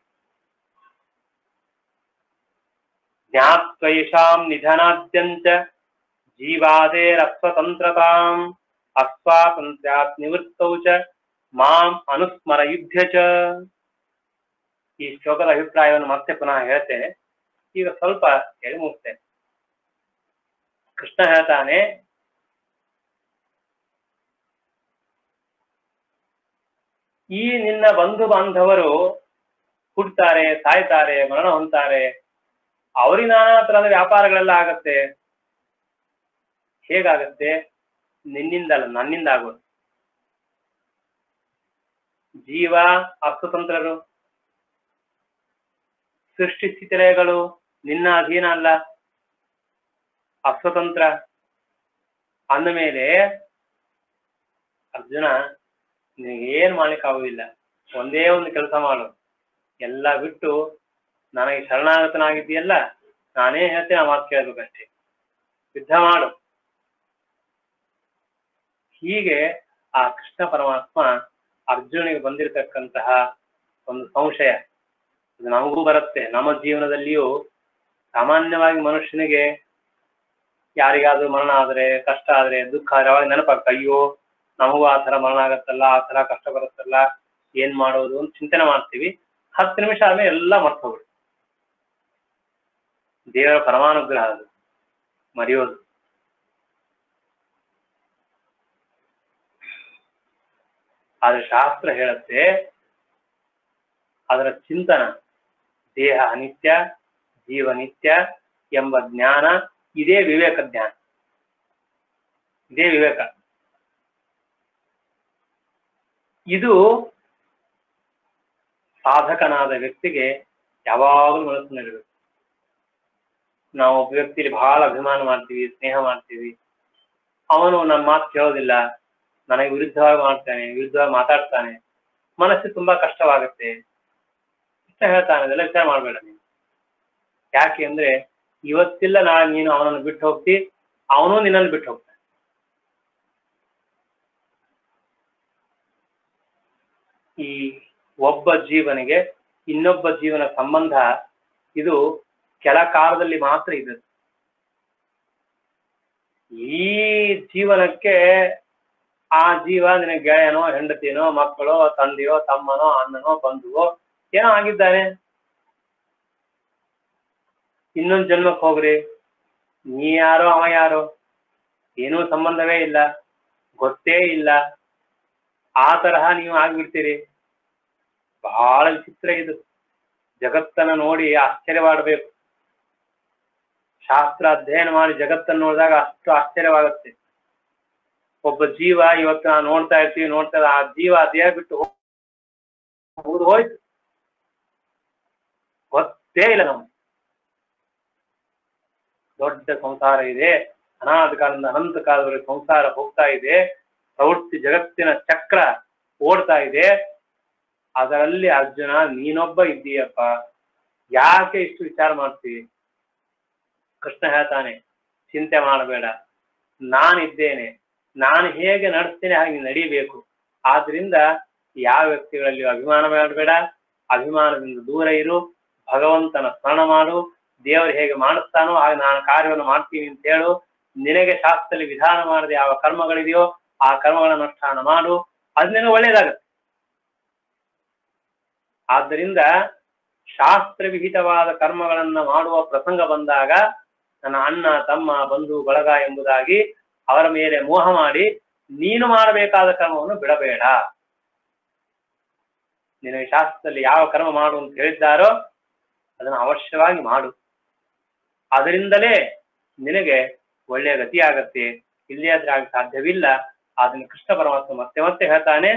ಜ್ಞಾತ್ವೈಷಾಂ ನಿಧನಾದ್ಯಂಚ ಜೀವಾದೇರಸ್ವತಂತ್ರತಾಂ ಅಸ್ವಾತಂತ್ರ್ಯಾತ್ ನಿವೃತ್ತೌ ಚ ಮಾಂ ಅನುಸ್ಮರ ಯುದ್ಧ ಚ ಈ ಶ್ಲೋಕದ ಅಭಿಪ್ರಾಯವನ್ನು ಮತ್ತೆ ಪುನಃ ಹೇಳ್ತೇನೆ ಈಗ ಸ್ವಲ್ಪ ಹೇಳಿ ಮುಗಿಸ್ತೇನೆ ಕೃಷ್ಣ ಹೇಳ್ತಾನೆ ಈ ನಿನ್ನ ಬಂಧು ಬಾಂಧವರು ಹುಡ್ತಾರೆ ಸಾಯ್ತಾರೆ ಮರಣ ಹೊಂತಾರೆ ಅವರಿಗೆ ನಾನಾ ತರಹದ ವ್ಯಾಪಾರಗಳೆಲ್ಲ ಆಗತ್ತೆ ಹೇಗಾಗತ್ತೆ ನಿನ್ನಿಂದಲ್ಲ ನನ್ನಿಂದ ಆಗೋದು ಜೀವ ಅಸ್ತತಂತ್ರರು ಸೃಷ್ಟಿ ಸ್ಥಿತಿಲಯಗಳು ನಿನ್ನ ಅಧೀನ ಅಲ್ಲ ಅಸ್ವತಂತ್ರ ಅಂದ ಮೇಲೆ ಅರ್ಜುನ ನಿನಗೆ ಏನ್ ಮಾಡ್ಲಿಕ್ಕೆ ಆಗುದಿಲ್ಲ ಒಂದೇ ಒಂದು ಕೆಲಸ ಮಾಡು ಎಲ್ಲ ಬಿಟ್ಟು ನನಗೆ ಶರಣಾಗತನಾಗಿದ್ದೀಯಲ್ಲ ನಾನೇ ಹೇಳ್ತೇನೆ ಆ ಮಾತು ಕೇಳಬೇಕಷ್ಟೇ ಯುದ್ಧ ಮಾಡು ಹೀಗೆ ಆ ಕೃಷ್ಣ ಪರಮಾತ್ಮ ಅರ್ಜುನಿಗೆ ಬಂದಿರತಕ್ಕಂತಹ ಒಂದು ಸಂಶಯ ಇದು ನಮಗೂ ಬರುತ್ತೆ ನಮ್ಮ ಜೀವನದಲ್ಲಿಯೂ ಸಾಮಾನ್ಯವಾಗಿ ಮನುಷ್ಯನಿಗೆ ಯಾರಿಗಾದ್ರೂ ಮರಣ ಆದ್ರೆ ಕಷ್ಟ ಆದ್ರೆ ದುಃಖ ಆದ್ರೆ ಅವಾಗ ನೆನಪಾಗ್ತ ಅಯ್ಯೋ ನಮಗೂ ಆ ತರ ಮರಣ ಆಗತ್ತಲ್ಲ ಆ ತರ ಕಷ್ಟ ಬರುತ್ತಲ್ಲ ಏನ್ ಮಾಡೋದು ಅಂತ ಚಿಂತನೆ ಮಾಡ್ತೀವಿ ಹತ್ತು ನಿಮಿಷ ಆದ್ಮೇಲೆ ಎಲ್ಲ ಮರ್ತೋಗ್ಬಿಡು ದೇವರ ಪರಮಾನುಗ್ರಹ ಅದು ಮರೆಯೋದು ಆದ್ರೆ ಶಾಸ್ತ್ರ ಹೇಳುತ್ತೆ ಅದರ ಚಿಂತನ ದೇಹ ಅನಿತ್ಯ ಜೀವ ನಿತ್ಯ ಎಂಬ ಜ್ಞಾನ ಇದೇ ವಿವೇಕ ಜ್ಞಾನ ಇದೇ ವಿವೇಕ ಇದು ಸಾಧಕನಾದ ವ್ಯಕ್ತಿಗೆ ಯಾವಾಗಲೂ ಮನಸ್ಸಿನಲ್ಲಿರಬೇಕು ನಾವು ಒಬ್ಬ ವ್ಯಕ್ತಿಯಲ್ಲಿ ಬಹಳ ಅಭಿಮಾನ ಮಾಡ್ತೀವಿ ಸ್ನೇಹ ಮಾಡ್ತೀವಿ ಅವನು ನಮ್ಮ ಮಾತು ಕೇಳೋದಿಲ್ಲ ನನಗೆ ವಿರುದ್ಧವಾಗಿ ಮಾಡ್ತಾನೆ ವಿರುದ್ಧವಾಗಿ ಮಾತಾಡ್ತಾನೆ ಮನಸ್ಸಿಗೆ ತುಂಬಾ ಕಷ್ಟವಾಗುತ್ತೆ ಇಷ್ಟ ಹೇಳ್ತಾನೆ ಅದೆಲ್ಲ ವಿಚಾರ ಮಾಡ್ಬೇಡ ನೀನು ಯಾಕೆ ಅಂದ್ರೆ ಇವತ್ತಿಲ್ಲ ನಾಳೆ ನೀನು ಅವನನ್ನು ಬಿಟ್ಟು ಹೋಗ್ತಿ ಅವನು ನಿನ್ನನ್ನು ಬಿಟ್ಟು ಹೋಗ್ತಾನೆ ಈ ಒಬ್ಬ ಜೀವನಿಗೆ ಇನ್ನೊಬ್ಬ ಜೀವನ ಸಂಬಂಧ ಇದು ಕೆಲ ಕಾಲದಲ್ಲಿ ಮಾತ್ರ ಇದೆ ಈ ಜೀವನಕ್ಕೆ ಆ ಜೀವ ನಿನ್ನ ಗೆಳೆಯನೋ ಹೆಂಡತಿನೋ ಮಕ್ಕಳೋ ತಂದೆಯೋ ತಮ್ಮನೋ ಅಣ್ಣನೋ ಬಂಧುವೋ ಏನೋ ಆಗಿದ್ದಾನೆ ಇನ್ನೊಂದು ಜನ್ಮಕ್ಕೆ ಹೋಗ್ರಿ ನೀ ಯಾರೋ ಅವ ಯಾರೋ ಏನೂ ಸಂಬಂಧವೇ ಇಲ್ಲ ಗೊತ್ತೇ ಇಲ್ಲ ಆ ತರಹ ನೀವು ಆಗ್ಬಿಡ್ತೀರಿ ಬಹಳ ವಿಚಿತ್ರ ಇದು ಜಗತ್ತನ್ನ ನೋಡಿ ಆಶ್ಚರ್ಯವಾಡಬೇಕು ಶಾಸ್ತ್ರ ಅಧ್ಯಯನ ಮಾಡಿ ಜಗತ್ತನ್ನು ನೋಡಿದಾಗ ಅಷ್ಟು ಆಶ್ಚರ್ಯವಾಗುತ್ತೆ ಒಬ್ಬ ಜೀವ ಇವತ್ತು ನಾವು ನೋಡ್ತಾ ಇರ್ತೀವಿ ನೋಡ್ತಾ ಇದ್ದೀವಿ, ಆ ಜೀವ ಆ ದೇಹ ಬಿಟ್ಟು ಹೋಗ್- ಮುಗ್ದು ಹೋಯ್ತು ಗೊತ್ತೇ ಇಲ್ಲ ನಮ್ಗೆ ದೊಡ್ಡ ಸಂಸಾರ ಇದೆ ಅನಾದ ಕಾಲದಿಂದ ಅನಂತ ಕಾಲದವರೆಗೆ ಸಂಸಾರ ಹೋಗ್ತಾ ಇದೆ ಪ್ರವೃತ್ತಿ ಜಗತ್ತಿನ ಚಕ್ರ ಓಡ್ತಾ ಇದೆ ಅದರಲ್ಲಿ ಅರ್ಜುನ ನೀನೊಬ್ಬ ಇದ್ದೀಯಪ್ಪ ಯಾಕೆ ಇಷ್ಟು ವಿಚಾರ ಮಾಡ್ತೀವಿ ಕೃಷ್ಣ ಹೇಳ್ತಾನೆ ಚಿಂತೆ ಮಾಡಬೇಡ ನಾನಿದ್ದೇನೆ ನಾನು ಹೇಗೆ ನಡೆಸ್ತೇನೆ ಹಾಗೆ ನೀನು ನಡಿಬೇಕು ಆದ್ರಿಂದ ಯಾವ ವ್ಯಕ್ತಿಗಳಲ್ಲಿಯೂ ಅಭಿಮಾನ ಮಾಡಬೇಡ ಅಭಿಮಾನದಿಂದ ದೂರ ಇರು ಭಗವಂತನ ಸ್ಮರಣ ಮಾಡು ದೇವರು ಹೇಗೆ ಮಾಡಿಸ್ತಾನೋ ಹಾಗೆ ನಾನು ಕಾರ್ಯವನ್ನು ಮಾಡ್ತೀನಿ ಅಂತ ಹೇಳು ನಿನಗೆ ಶಾಸ್ತ್ರದಲ್ಲಿ ವಿಧಾನ ಮಾಡದೆ ಯಾವ ಕರ್ಮಗಳಿದೆಯೋ ಆ ಕರ್ಮಗಳ ಅನುಷ್ಠಾನ ಮಾಡು ಅದು ನಿನಗೆ ಒಳ್ಳೇದಾಗುತ್ತೆ ಆದ್ದರಿಂದ ಶಾಸ್ತ್ರ ವಿಹಿತವಾದ ಕರ್ಮಗಳನ್ನ ಮಾಡುವ ಪ್ರಸಂಗ ಬಂದಾಗ ನನ್ನ ಅಣ್ಣ ತಮ್ಮ ಬಂಧು ಬಳಗ ಎಂಬುದಾಗಿ ಅವರ ಮೇಲೆ ಮೋಹ ಮಾಡಿ ನೀನು ಮಾಡಬೇಕಾದ ಕರ್ಮವನ್ನು ಬಿಡಬೇಡ ನಿನಗೆ ಶಾಸ್ತ್ರದಲ್ಲಿ ಯಾವ ಕರ್ಮ ಮಾಡು ಅಂತ ಹೇಳಿದ್ದಾರೋ ಅದನ್ನು ಅವಶ್ಯವಾಗಿ ಮಾಡು ಅದರಿಂದಲೇ ನಿನಗೆ ಒಳ್ಳೆಯ ಗತಿಯಾಗತ್ತೆ ಇಲ್ಲಿ ಆದ್ರೆ ಆಗ ಸಾಧ್ಯವಿಲ್ಲ ಅದನ್ನು ಕೃಷ್ಣ ಪರಮಾತ್ಮ ಮತ್ತೆ ಮತ್ತೆ ಹೇಳ್ತಾನೆ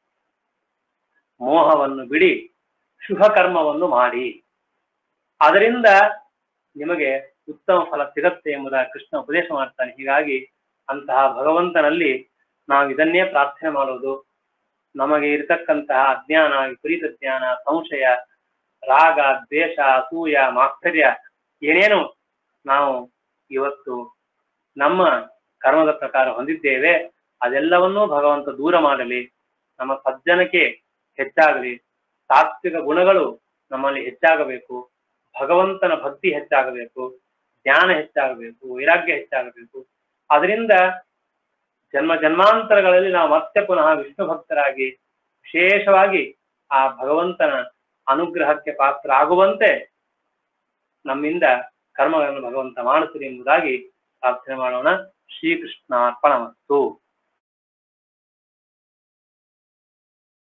ಮೋಹವನ್ನು ಬಿಡಿ ಶುಭ ಕರ್ಮವನ್ನು ಮಾಡಿ ಅದರಿಂದ ನಿಮಗೆ ಉತ್ತಮ ಫಲ ಸಿಗತ್ತೆ ಎಂಬುದಾಗಿ ಕೃಷ್ಣ ಉಪದೇಶ ಮಾಡ್ತಾನೆ ಹೀಗಾಗಿ ಅಂತಹ ಭಗವಂತನಲ್ಲಿ ನಾವು ಇದನ್ನೇ ಪ್ರಾರ್ಥನೆ ಮಾಡೋದು ನಮಗೆ ಇರತಕ್ಕಂತಹ ಅಜ್ಞಾನ ವಿಪರೀತ ಜ್ಞಾನ ಸಂಶಯ ರಾಗ ದ್ವೇಷ ಅಸೂಯ ಮಾತ್ಸರ್ಯ ಏನೇನು ನಾವು ಇವತ್ತು ನಮ್ಮ ಕರ್ಮದ ಪ್ರಕಾರ ಹೊಂದಿದ್ದೇವೆ ಅದೆಲ್ಲವನ್ನೂ ಭಗವಂತ ದೂರ ಮಾಡಲಿ ನಮ್ಮ ಸಜ್ಜನಕ್ಕೆ ಹೆಚ್ಚಾಗಲಿ ಸಾತ್ವಿಕ ಗುಣಗಳು ನಮ್ಮಲ್ಲಿ ಹೆಚ್ಚಾಗಬೇಕು ಭಗವಂತನ ಭಕ್ತಿ ಹೆಚ್ಚಾಗಬೇಕು ಜ್ಞಾನ ಹೆಚ್ಚಾಗಬೇಕು ವೈರಾಗ್ಯ ಹೆಚ್ಚಾಗಬೇಕು ಅದರಿಂದ ಜನ್ಮ ಜನ್ಮಾಂತರಗಳಲ್ಲಿ ನಾವು ಮತ್ತೆ ಪುನಃ ವಿಷ್ಣು ಭಕ್ತರಾಗಿ ವಿಶೇಷವಾಗಿ ಆ ಭಗವಂತನ ಅನುಗ್ರಹಕ್ಕೆ ಪಾತ್ರ ಆಗುವಂತೆ ನಮ್ಮಿಂದ ಕರ್ಮಗಳನ್ನು ಭಗವಂತ ಮಾಡಿಸಲಿ ಎಂಬುದಾಗಿ ಪ್ರಾರ್ಥನೆ ಮಾಡೋಣ ಶ್ರೀಕೃಷ್ಣಾರ್ಪಣಮಸ್ತು